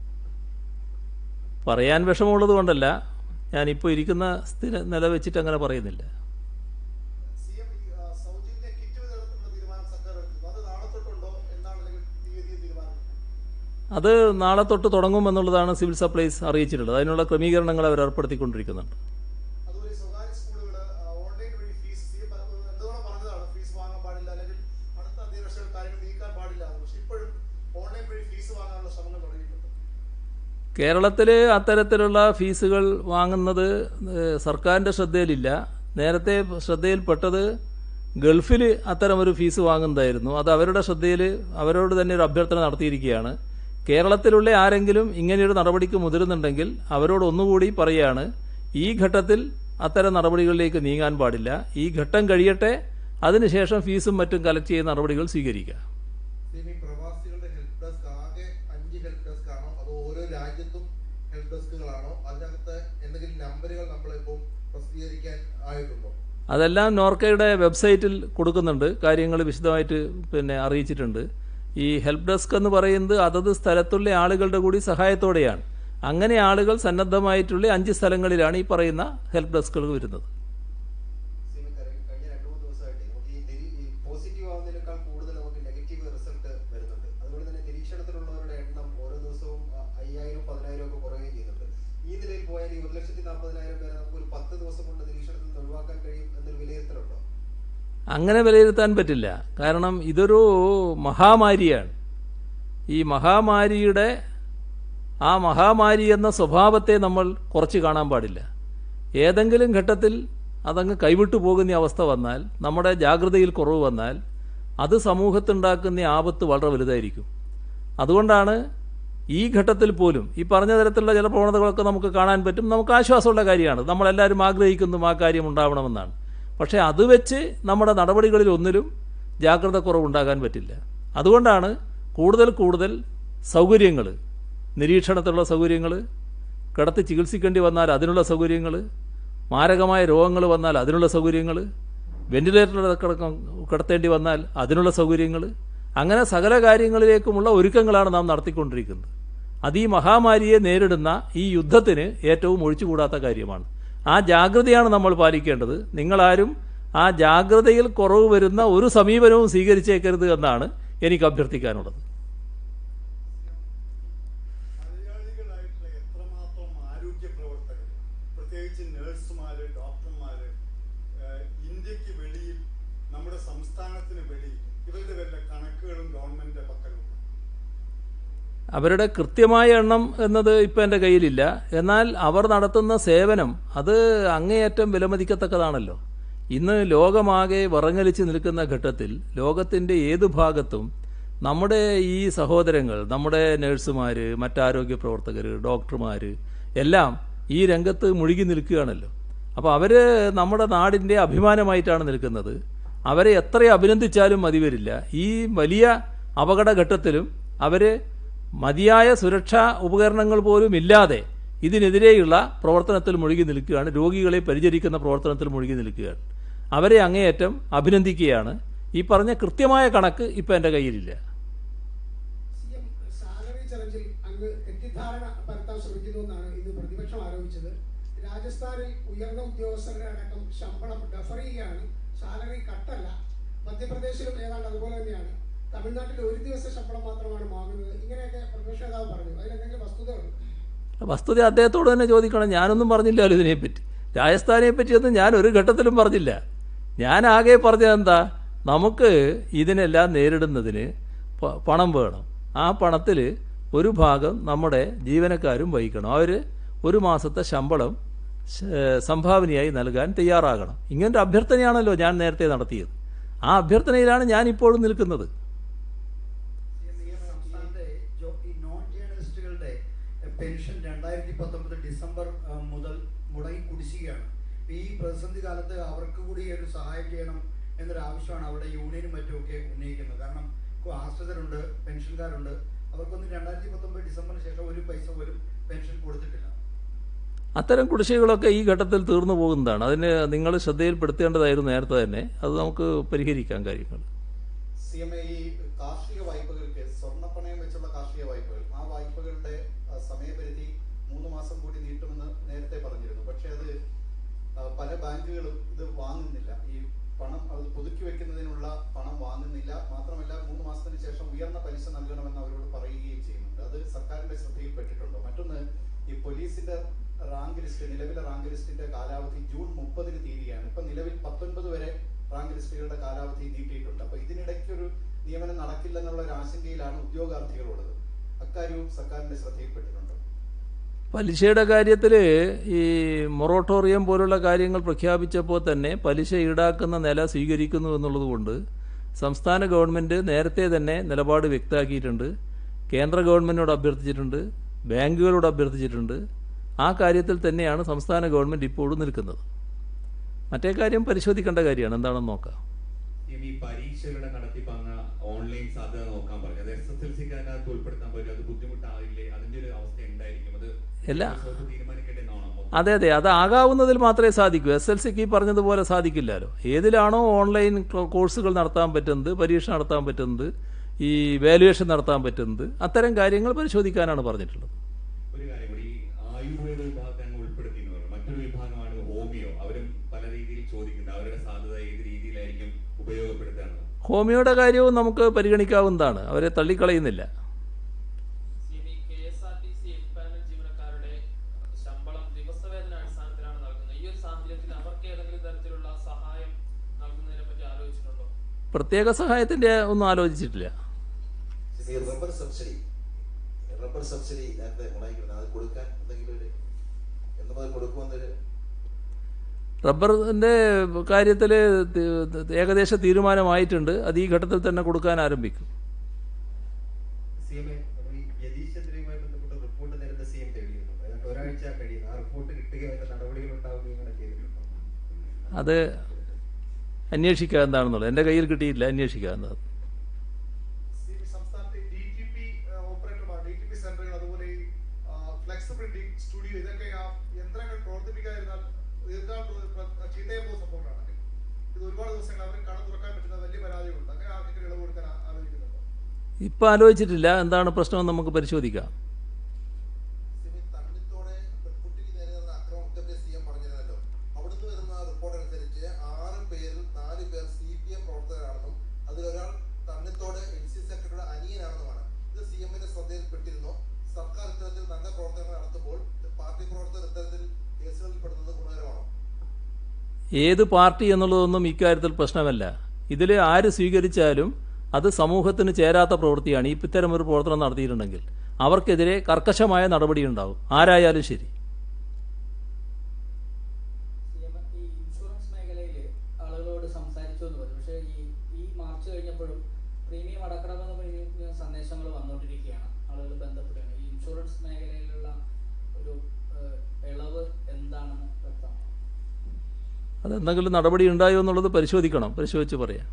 പറയാൻ വിഷമമുള്ളത് കൊണ്ടല്ല ഞാനിപ്പോൾ ഇരിക്കുന്ന സ്ഥിര നില വെച്ചിട്ട് അങ്ങനെ പറയുന്നില്ല സി എം ഈ, ആ, സൗജന്യ കിറ്റ് വിതരണത്തിനുള്ള തീരുമാനം സർക്കാർ എടുത്തു അത് നാളെ തൊട്ടുണ്ടോ എന്നാണ് അല്ലെങ്കിൽ തീയതി തീരുമാനം അത് നാളെ തൊട്ട് തുടങ്ങുമെന്നുള്ളതാണ് സിവിൽ സപ്ലൈസ് അറിയിച്ചിട്ടുള്ളത് അതിനുള്ള ക്രമീകരണങ്ങൾ അവർ ഏർപ്പെടുത്തിക്കൊണ്ടിരിക്കുന്നുണ്ട് അതുപോലെ ഈ സ്വകാര്യ സ്കൂളുകൾ ഓൺലൈൻ വഴി ഫീസ് സി എം എന്തുകൊണ്ട് പറഞ്ഞതാണ് ഫീസ് വാങ്ങാൻ പാടില്ല അല്ലെങ്കിൽ അടുത്ത അധ്യയന വർഷം കാര്യങ്ങൾ നീക്കാൻ പാടില്ല എന്ന്. പക്ഷെ ഇപ്പോഴും ഓൺലൈൻ വഴി ഫീസ് വാങ്ങാനുള്ള ശ്രമങ്ങൾ തുടങ്ങിയിട്ടുണ്ട് കേരളത്തിൽ അത്തരത്തിലുള്ള ഫീസുകൾ വാങ്ങുന്നത് ഏഹ്, സർക്കാരിൻ്റെ ശ്രദ്ധയിലില്ല നേരത്തെ ശ്രദ്ധയിൽപ്പെട്ടത് ഗൾഫിൽ അത്തരമൊരു ഫീസ് വാങ്ങുന്നതായിരുന്നു അത് അവരുടെ ശ്രദ്ധയിൽ അവരോട് തന്നെ ഒരു അഭ്യർത്ഥന നടത്തിയിരിക്കുകയാണ് കേരളത്തിലുള്ള ആരെങ്കിലും ഇങ്ങനെയൊരു നടപടിക്ക് മുതിരുന്നുണ്ടെങ്കിൽ അവരോട് ഒന്നുകൂടി പറയുകയാണ് ഈ ഘട്ടത്തിൽ അത്തരം നടപടികളിലേക്ക് നീങ്ങാൻ പാടില്ല ഈ ഘട്ടം കഴിയട്ടെ അതിനുശേഷം ഫീസും മറ്റും കളക്ട് ചെയ്യുന്ന നടപടികൾ സ്വീകരിക്കുക സിമി പ്രവാസികളുടെ ഹെൽപ്പ് ഡെസ്ക് ആകെ അഞ്ച് ഹെൽപ്പ് ഡെസ്ക് ആണോ അതോ ഓരോ രാജ്യത്തും ഹെൽപ്പ് ഡെസ്കുകളാണോ അതിനകത്ത് എന്തെങ്കിലും നമ്പറുകൾ നമ്മളിപ്പോൾ പ്രസിദ്ധീകരിക്കാൻ ആയിട്ടുണ്ടോ അതെല്ലാം നോർക്കയുടെ വെബ്സൈറ്റിൽ കൊടുക്കുന്നുണ്ട് കാര്യങ്ങൾ വിശദമായിട്ട് പിന്നെ അറിയിച്ചിട്ടുണ്ട് ഈ ഹെൽപ്പ് ഡെസ്ക് എന്ന് പറയുന്നത് അതത് സ്ഥലത്തുള്ള ആളുകളുടെ കൂടി സഹായത്തോടെയാണ് അങ്ങനെ ആളുകൾ സന്നദ്ധമായിട്ടുള്ള അഞ്ച് സ്ഥലങ്ങളിലാണ് ഈ പറയുന്ന ഹെൽപ്പ് ഡെസ്കുകൾ വരുന്നത് സിമി കഴിഞ്ഞ കഴിഞ്ഞ രണ്ട് മൂന്ന് ദിവസമായിട്ട് നമുക്ക് ഈ നിരീ ഈ പോസിറ്റീവ് ആവുന്നതിനേക്കാൾ കൂടുതൽ നമുക്ക് നെഗറ്റീവ് റിസൾട്ട് വരുന്നുണ്ട് അതുപോലെ തന്നെ നിരീക്ഷണത്തിലുള്ളവരുടെ എണ്ണം ഓരോ ദിവസവും അ- അയ്യായിരം പതിനായിരം ഒക്കെ കുറയുകയും ചെയ്യുന്നുണ്ട് ഈ നിലയിൽ പോയാൽ ഈ ഒരു ലക്ഷത്തി നാൽപ്പതിനായിരം പേരെ നമുക്ക് ഒരു പത്ത് ദിവസം കൊണ്ട് നിരീക്ഷണത്തിൽ നിന്ന് ഒഴിവാക്കാൻ കഴിയും എന്നൊരു വിലയിരുത്തലുണ്ടോ അങ്ങനെ വിലയിരുത്താൻ പറ്റില്ല കാരണം ഇതൊരു മഹാമാരിയാണ് ഈ മഹാമാരിയുടെ ആ മഹാമാരി എന്ന സ്വഭാവത്തെ നമ്മൾ കുറച്ച് കാണാൻ പാടില്ല ഏതെങ്കിലും ഘട്ടത്തിൽ അതങ്ങ് കൈവിട്ടു പോകുന്ന അവസ്ഥ വന്നാൽ നമ്മുടെ ജാഗ്രതയിൽ കുറവ് വന്നാൽ അത് സമൂഹത്തുണ്ടാക്കുന്ന ആപത്ത് വളരെ വലുതായിരിക്കും അതുകൊണ്ടാണ് ഈ ഘട്ടത്തിൽ പോലും ഈ പറഞ്ഞ തരത്തിലുള്ള ചില പ്രവണതകളൊക്കെ നമുക്ക് കാണാൻ പറ്റും നമുക്ക് ആശ്വാസമുള്ള കാര്യമാണ് നമ്മളെല്ലാവരും ആഗ്രഹിക്കുന്നതും ആ കാര്യം ഉണ്ടാവണമെന്നാണ് പക്ഷേ അത് വെച്ച് നമ്മുടെ നടപടികളിൽ ഒന്നിലും ജാഗ്രത കുറവുണ്ടാകാൻ പറ്റില്ല അതുകൊണ്ടാണ് കൂടുതൽ കൂടുതൽ സൗകര്യങ്ങൾ നിരീക്ഷണത്തിലുള്ള സൗകര്യങ്ങൾ കിടത്തി ചികിത്സിക്കേണ്ടി വന്നാൽ അതിനുള്ള സൗകര്യങ്ങൾ മാരകമായ രോഗങ്ങൾ വന്നാൽ അതിനുള്ള സൗകര്യങ്ങൾ വെന്റിലേറ്ററിൽ കിടക്ക കിടത്തേണ്ടി വന്നാൽ അതിനുള്ള സൗകര്യങ്ങൾ അങ്ങനെ സകല കാര്യങ്ങളിലേക്കുമുള്ള ഒരുക്കങ്ങളാണ് നാം നടത്തിക്കൊണ്ടിരിക്കുന്നത് അത് ഈ മഹാമാരിയെ നേരിടുന്ന ഈ യുദ്ധത്തിന് ഏറ്റവും ഒഴിച്ചുകൂടാത്ത കാര്യമാണ് ആ ജാഗ്രതയാണ് നമ്മൾ പാലിക്കേണ്ടത് നിങ്ങളാരും ആ ജാഗ്രതയിൽ കുറവ് വരുന്ന ഒരു സമീപനവും സ്വീകരിച്ചേക്കരുത് എന്നാണ് എനിക്ക് അഭ്യർത്ഥിക്കാനുള്ളത് മലയാളികളായിട്ടുള്ള എത്രമാത്രം ആരോഗ്യ പ്രവർത്തകർ പ്രത്യേകിച്ച് നഴ്സുമാര് ഡോക്ടർമാര് ഏഹ്, ഇന്ത്യക്ക് വെളിയിൽ നമ്മുടെ സംസ്ഥാനത്തിന് വെളിയിൽ ഇവരുടെ വല്ല കണക്കുകളും ഗവൺമെന്റിന്റെ പക്കലുണ്ട് അവരുടെ കൃത്യമായ എണ്ണം എന്നത് ഇപ്പം എൻ്റെ കയ്യിലില്ല എന്നാൽ അവർ നടത്തുന്ന സേവനം അത് അങ്ങേയറ്റം വിലമതിക്കത്തക്കതാണല്ലോ ഇന്ന് ലോകമാകെ വറങ്ങലിച്ച് നിൽക്കുന്ന ഘട്ടത്തിൽ ലോകത്തിൻ്റെ ഏതു ഭാഗത്തും നമ്മുടെ ഈ സഹോദരങ്ങൾ നമ്മുടെ നഴ്സുമാർ മറ്റാരോഗ്യ പ്രവർത്തകർ ഡോക്ടർമാർ എല്ലാം ഈ രംഗത്ത് മുഴുകി നിൽക്കുകയാണല്ലോ അപ്പോൾ അവർ നമ്മുടെ നാടിൻ്റെ അഭിമാനമായിട്ടാണ് നിൽക്കുന്നത് അവരെ എത്ര അഭിനന്ദിച്ചാലും മതി വരില്ല ഈ വലിയ അപകടഘട്ടത്തിലും അവർ മതിയായ സുരക്ഷാ ഉപകരണങ്ങൾ പോലും ഇല്ലാതെ ഇതിനെതിരെയുള്ള പ്രവർത്തനത്തിൽ മുഴുകി നിൽക്കുകയാണ് രോഗികളെ പരിചരിക്കുന്ന പ്രവർത്തനത്തിൽ മുഴുകി നിൽക്കുകയാണ് അവരെ അങ്ങേയറ്റം അഭിനന്ദിക്കുകയാണ് ഈ പറഞ്ഞ കൃത്യമായ കണക്ക് ഇപ്പം എൻ്റെ കയ്യിലില്ല സി എം സാലറി ചലഞ്ചിൽ അങ്ങ് തെറ്റിദ്ധാരണ പരത്താൻ ശ്രമിക്കുന്നു എന്നാണ് ഇന്ന് പ്രതിപക്ഷം ആരോപിച്ചത് രാജസ്ഥാനിൽ ഉയർന്ന ഉദ്യോഗസ്ഥരുടെ അടക്കം ശമ്പളം ഡെഫർ ചെയ്യുകയാണ് സാലറി കട്ടല്ല മധ്യപ്രദേശിലും ഏതാണ്ട് അതുപോലെ തന്നെയാണ് തമിഴ്നാട്ടിൽ ഒരു ദിവസം ശമ്പളം മാത്രമാണ് വാങ്ങുന്നത് ഇങ്ങനെയൊക്കെ പ്രതിപക്ഷ നേതാവ് പറഞ്ഞു അതിലെന്തെങ്കിലും വസ്തുതയുണ്ട് വസ്തുത അദ്ദേഹത്തോട് തന്നെ ചോദിക്കണം ഞാനൊന്നും പറഞ്ഞില്ലല്ലോ ഇതിനെപ്പറ്റി രാജസ്ഥാനെ പറ്റിയൊന്നും ഞാൻ ഒരു ഘട്ടത്തിലും പറഞ്ഞില്ല ഞാൻ ആകെ പറഞ്ഞത് എന്താ നമുക്ക് ഇതിനെല്ലാം നേരിടുന്നതിന് പ- പണം വേണം ആ പണത്തിൽ ഒരു ഭാഗം നമ്മുടെ ജീവനക്കാരും വഹിക്കണം അവർ ഒരു മാസത്തെ ശമ്പളം ശ- സംഭാവനയായി നൽകാൻ തയ്യാറാകണം ഇങ്ങനൊരു അഭ്യർത്ഥനയാണല്ലോ ഞാൻ നേരത്തെ നടത്തിയത് ആ അഭ്യർത്ഥനയിലാണ് ഞാൻ ഇപ്പോഴും നിൽക്കുന്നത് സംസ്ഥാനത്തെ ജോ- ഈ നോൺ ജേർണലിസ്റ്റുകളുടെ പെൻഷൻ രണ്ടായിരത്തി പത്തൊമ്പത് ഡിസംബർ ആ, മുതൽ മുടങ്ങി കുടിശ്ശികയാണ് ഈ പ്രതിസന്ധി കാലത്ത് അവർക്ക് കൂടി ഒരു സഹായം ചെയ്യണം എന്നൊരു ആവശ്യമാണ് അവിടെ യൂണിയനും മറ്റുമൊക്കെ ഉന്നയിക്കുന്നത് കാരണം കു- ആശ്രിതരുണ്ട് പെൻഷൻകാരുണ്ട് അവർക്കൊന്നും രണ്ടായിരത്തി പത്തൊമ്പത് ഡിസംബറിന് ശേഷം ഒരു പൈസ പോലും പെൻഷൻ കൊടുത്തിട്ടില്ല അത്തരം കുടിശ്ശികളൊക്കെ ഈ ഘട്ടത്തിൽ തീർന്നു പോകുന്നതാണ് അതിന് നിങ്ങൾ ശ്രദ്ധയിൽപ്പെടുത്തേണ്ടതായിരുന്നു നേരത്തെ തന്നെ അത് നമുക്ക് പരിഹരിക്കാം കാര്യങ്ങൾ സി എം ഈ കാർഷിക വായ്പകൾക്ക് സ്വർണ്ണപ്പണയം വെച്ചുള്ള കാർഷിക വായ്പകൾ ആ വായ്പകളുടെ ആ, സമയപരിധി മൂന്ന് മാസം കൂടി നീട്ടുമെന്ന് നേരത്തെ പറഞ്ഞിരുന്നു പക്ഷേ അത് ആ, പല ബാങ്കുകളും ഇത് വാങ്ങുന്നില്ല ഈ പണം അത് പുതുക്കി വെക്കുന്നതിനുള്ള പണം വാങ്ങുന്നില്ല മാത്രമല്ല മൂന്ന് മാസത്തിന് ശേഷം ഉയർന്ന പലിശ നൽകണമെന്ന് അവരോട് പറയുകയും ചെയ്യുന്നുണ്ട് അത് സർക്കാരിന്റെ ശ്രദ്ധയിൽപ്പെട്ടിട്ടുണ്ടോ മറ്റൊന്ന് ഈ പോലീസിന്റെ റാങ്ക് ലിസ്റ്റ് നിലവിലെ റാങ്ക് ലിസ്റ്റിന്റെ കാലാവധി ജൂൺ മുപ്പതിന് തീരുകയാണ് ഇപ്പൊ നിലവിൽ പത്തൊൻപത് വരെ റാങ്ക് ലിസ്റ്റുകളുടെ കാലാവധി നീട്ടിയിട്ടുണ്ട് അപ്പൊ ഇതിനിടയ്ക്ക് ഒരു നിയമനം നടക്കില്ലെന്നുള്ള ഒരു ആശങ്കയിലാണ് ഉദ്യോഗാർത്ഥികളുള്ളത് അക്കാര്യവും സർക്കാരിന്റെ ശ്രദ്ധയിൽപ്പെട്ടിട്ടുണ്ടോ പലിശയുടെ കാര്യത്തിൽ ഈ മൊറട്ടോറിയം പോലുള്ള കാര്യങ്ങൾ പ്രഖ്യാപിച്ചപ്പോൾ തന്നെ പലിശ ഈടാക്കുന്ന നില സ്വീകരിക്കുന്നു എന്നുള്ളത് കൊണ്ട് സംസ്ഥാന ഗവൺമെൻറ് നേരത്തെ തന്നെ നിലപാട് വ്യക്തമാക്കിയിട്ടുണ്ട് കേന്ദ്ര ഗവൺമെൻറ്റിനോട് അഭ്യർത്ഥിച്ചിട്ടുണ്ട് ബാങ്കുകളോട് അഭ്യർത്ഥിച്ചിട്ടുണ്ട് ആ കാര്യത്തിൽ തന്നെയാണ് സംസ്ഥാന ഗവൺമെൻറ് ഇപ്പോഴും നിൽക്കുന്നത് മറ്റേ കാര്യം പരിശോധിക്കേണ്ട കാര്യമാണ് എന്താണെന്ന് നോക്കാം ഈ പരീക്ഷകളുടെ നടത്തിപ്പ് അങ്ങ് ഓൺലൈൻ സാധ്യത നോക്കാൻ പറഞ്ഞു അത് എസ് എസ് എൽ സിക്ക് അതിനകത്ത് ഉൾപ്പെടുത്താൻ പറ്റും അത് ബുദ്ധിമുട്ടാവില്ലേ അതിന്റെ ഒരു അവസ്ഥ എന്തായിരിക്കും അത് എല്ലാ റിസോർട്ട് തീരുമാനിക്കേണ്ടതെന്നാണോ അതെ അതെ അത് ആകാവുന്നതിൽ മാത്രമേ സാധിക്കൂ എസ് എൽ സിക്ക് ഈ പറഞ്ഞതുപോലെ സാധിക്കില്ലല്ലോ ഏതിലാണോ ഓൺലൈൻ ക്ലോ- കോഴ്സുകൾ നടത്താൻ പറ്റുന്നത് പരീക്ഷ നടത്താൻ പറ്റുന്നത് ഈ വാലുവേഷൻ നടത്താൻ പറ്റുന്നത് അത്തരം കാര്യങ്ങൾ പരിശോധിക്കാനാണ് പറഞ്ഞിട്ടുള്ളത് ഒരു കാര്യം കൂടി ഈ ആയുർവേദ വിഭാഗത്തെ അങ്ങ് ഉൾപ്പെടുത്തി എന്ന് പറഞ്ഞു മറ്റൊരു വിഭാഗമാണ് ഹോമിയോ അവരും പല രീതിയിൽ ചോദിക്കുന്നുണ്ട് അവരുടെ സാധ്യത ഏത് രീതിയിലായിരിക്കും ഉപയോഗപ്പെടുത്തുക ഹോമിയോയുടെ കാര്യവും നമുക്ക് പരിഗണിക്കാവുന്നതാണ് അവരെ തള്ളിക്കളയുന്നില്ല K S R T C എക്സ്പാനൽ ജീവനക്കാരുടെ ശമ്പളം ദിവസവേതന അടിസ്ഥാനത്തിലാണ് നൽകുന്നത് ഈ ഒരു സാഹചര്യത്തിൽ അവർക്ക് ഏതെങ്കിലും തരത്തിലുള്ള സഹായം നൽകുന്നതിനെ പറ്റി ആലോചിച്ചിട്ടുണ്ടോ പ്രത്യേക സഹായത്തിൻ്റെ ഒന്നും ആലോചിച്ചിട്ടില്ല ഈ റബ്ബർ സബ്സിഡി റബ്ബർ സബ്സിഡി നേരത്തെ മുടങ്ങിക്കിരുന്നത് അത് കൊടുക്കാൻ എന്തെങ്കിലും ഒരു എന്ന് മുതൽ കൊടുക്കുമെന്നൊരു റബ്ബറിൻ്റെ കാര്യത്തിൽ ഏകദേശ തീരുമാനമായിട്ടുണ്ട് അത് ഈ ഘട്ടത്തിൽ തന്നെ കൊടുക്കാൻ ആരംഭിക്കും സി എം എ നമ്മൾ ഈ യതീഷ് ചന്ദ്രയുമായി ബന്ധപ്പെട്ട റിപ്പോർട്ട് നേരത്തെ സി എം തേടിയിരുന്നു ഏതാണ്ട് ഒരാഴ്ച കഴിയുന്നു ആ റിപ്പോർട്ട് കിട്ടുകയോ അതിന്റെ നടപടികൾ ഉണ്ടാവുകയും ഇങ്ങനെ ചെയ്തിട്ടുണ്ടോ അത് അന്വേഷിക്കുക എന്താണെന്നുള്ളത് എൻ്റെ കയ്യിൽ കിട്ടിയില്ല അന്വേഷിക്കുക എന്നത് സി ബി സംസ്ഥാനത്തെ ഡി ടി പി ഓപ്പറേറ്റർമാർ ഡി ടി പി സെന്ററുകൾ അതുപോലെ ഈ ഫ്ലെക്സ് പ്രിന്റിംഗ് സ്റ്റുഡിയോ ഇതൊക്കെ ആ യന്ത്രങ്ങൾ പ്രവർത്തിപ്പിക്കാതിരുന്നാൽ ദീർഘകാലം ചീത്തയെ പോകുന്ന സംഭവങ്ങളാണ് ഇത് ഒരുപാട് ദിവസങ്ങൾ അവർ കട തുറക്കാൻ പറ്റുന്ന വലിയ പരാതികളുണ്ട് അങ്ങനെ ആർക്കെങ്കിലും ഇളവ് കൊടുക്കാൻ ആ- ആലോചിക്കുന്നുണ്ടോ ഇപ്പം ആലോചിച്ചിട്ടില്ല എന്താണ് പ്രശ്നമെന്ന് നമുക്ക് പരിശോധിക്കാം സിമി തണ്ണിത്തോടെ പെൺകുട്ടിക്ക് നേരെ നടന്ന അക്രമത്തെ സി എം പറഞ്ഞിരുന്നല്ലോ അവിടുന്ന് വരുന്ന റിപ്പോർട്ട് അനുസരിച്ച് ആറ് പേരിൽ നാല് പേർ സി പി എം പ്രവർത്തകരാണെന്നും അതിലൊരാൾ തണ്ണിത്തോട് എൻ സി സെക്രട്ടറിയുടെ അനിയനാണെന്നുമാണ് ഇത് സി എമ്മിന്റെ ശ്രദ്ധയിൽപ്പെട്ടിരുന്നു സർക്കാർ ഇത്തരത്തിൽ നല്ല പ്രവർത്തനങ്ങൾ നടത്തുമ്പോൾ പാർട്ടി പ്രവർത്തകർ ഇത്തരത്തിൽ കേസുകളിൽ പെടുന്നത് ഗുണകരമാണോ ഏത് പാർട്ടി എന്നുള്ളതൊന്നും ഇക്കാര്യത്തിൽ പ്രശ്നമല്ല ഇതിൽ ആര് സ്വീകരിച്ചാലും അത് സമൂഹത്തിന് ചേരാത്ത പ്രവൃത്തിയാണ് ഈ ഇത്തരം ഒരു പ്രവർത്തനം നടത്തിയിട്ടുണ്ടെങ്കിൽ അവർക്കെതിരെ കർക്കശമായ നടപടിയുണ്ടാവും ആരായാലും ശരി ഈ ഇൻഷുറൻസ് മേഖലയിൽ ആളുകളോട് സംസാരിച്ചു എന്ന് പറഞ്ഞു പക്ഷേ ഈ ഈ മാർച്ച് കഴിഞ്ഞപ്പോഴും പ്രീമിയം അടക്കണമെന്ന് പറഞ്ഞ സന്ദേശങ്ങൾ വന്നുകൊണ്ടിരിക്കുകയാണ് ആളുകൾ ബന്ധപ്പെടുകയാണ് ഈ ഇൻഷുറൻസ് മേഖലയിലുള്ള ഒരു ഏഹ്, ഇളവ് എന്താണെന്ന് വ്യക്തമാണ് അതെന്തെങ്കിലും നടപടി ഉണ്ടായോ എന്നുള്ളത് പരിശോധിക്കണം പരിശോധിച്ച് പറയാം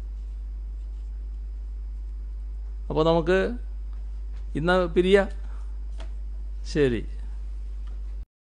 അപ്പോൾ നമുക്ക് ഇന്ന് പിരിയ ശരി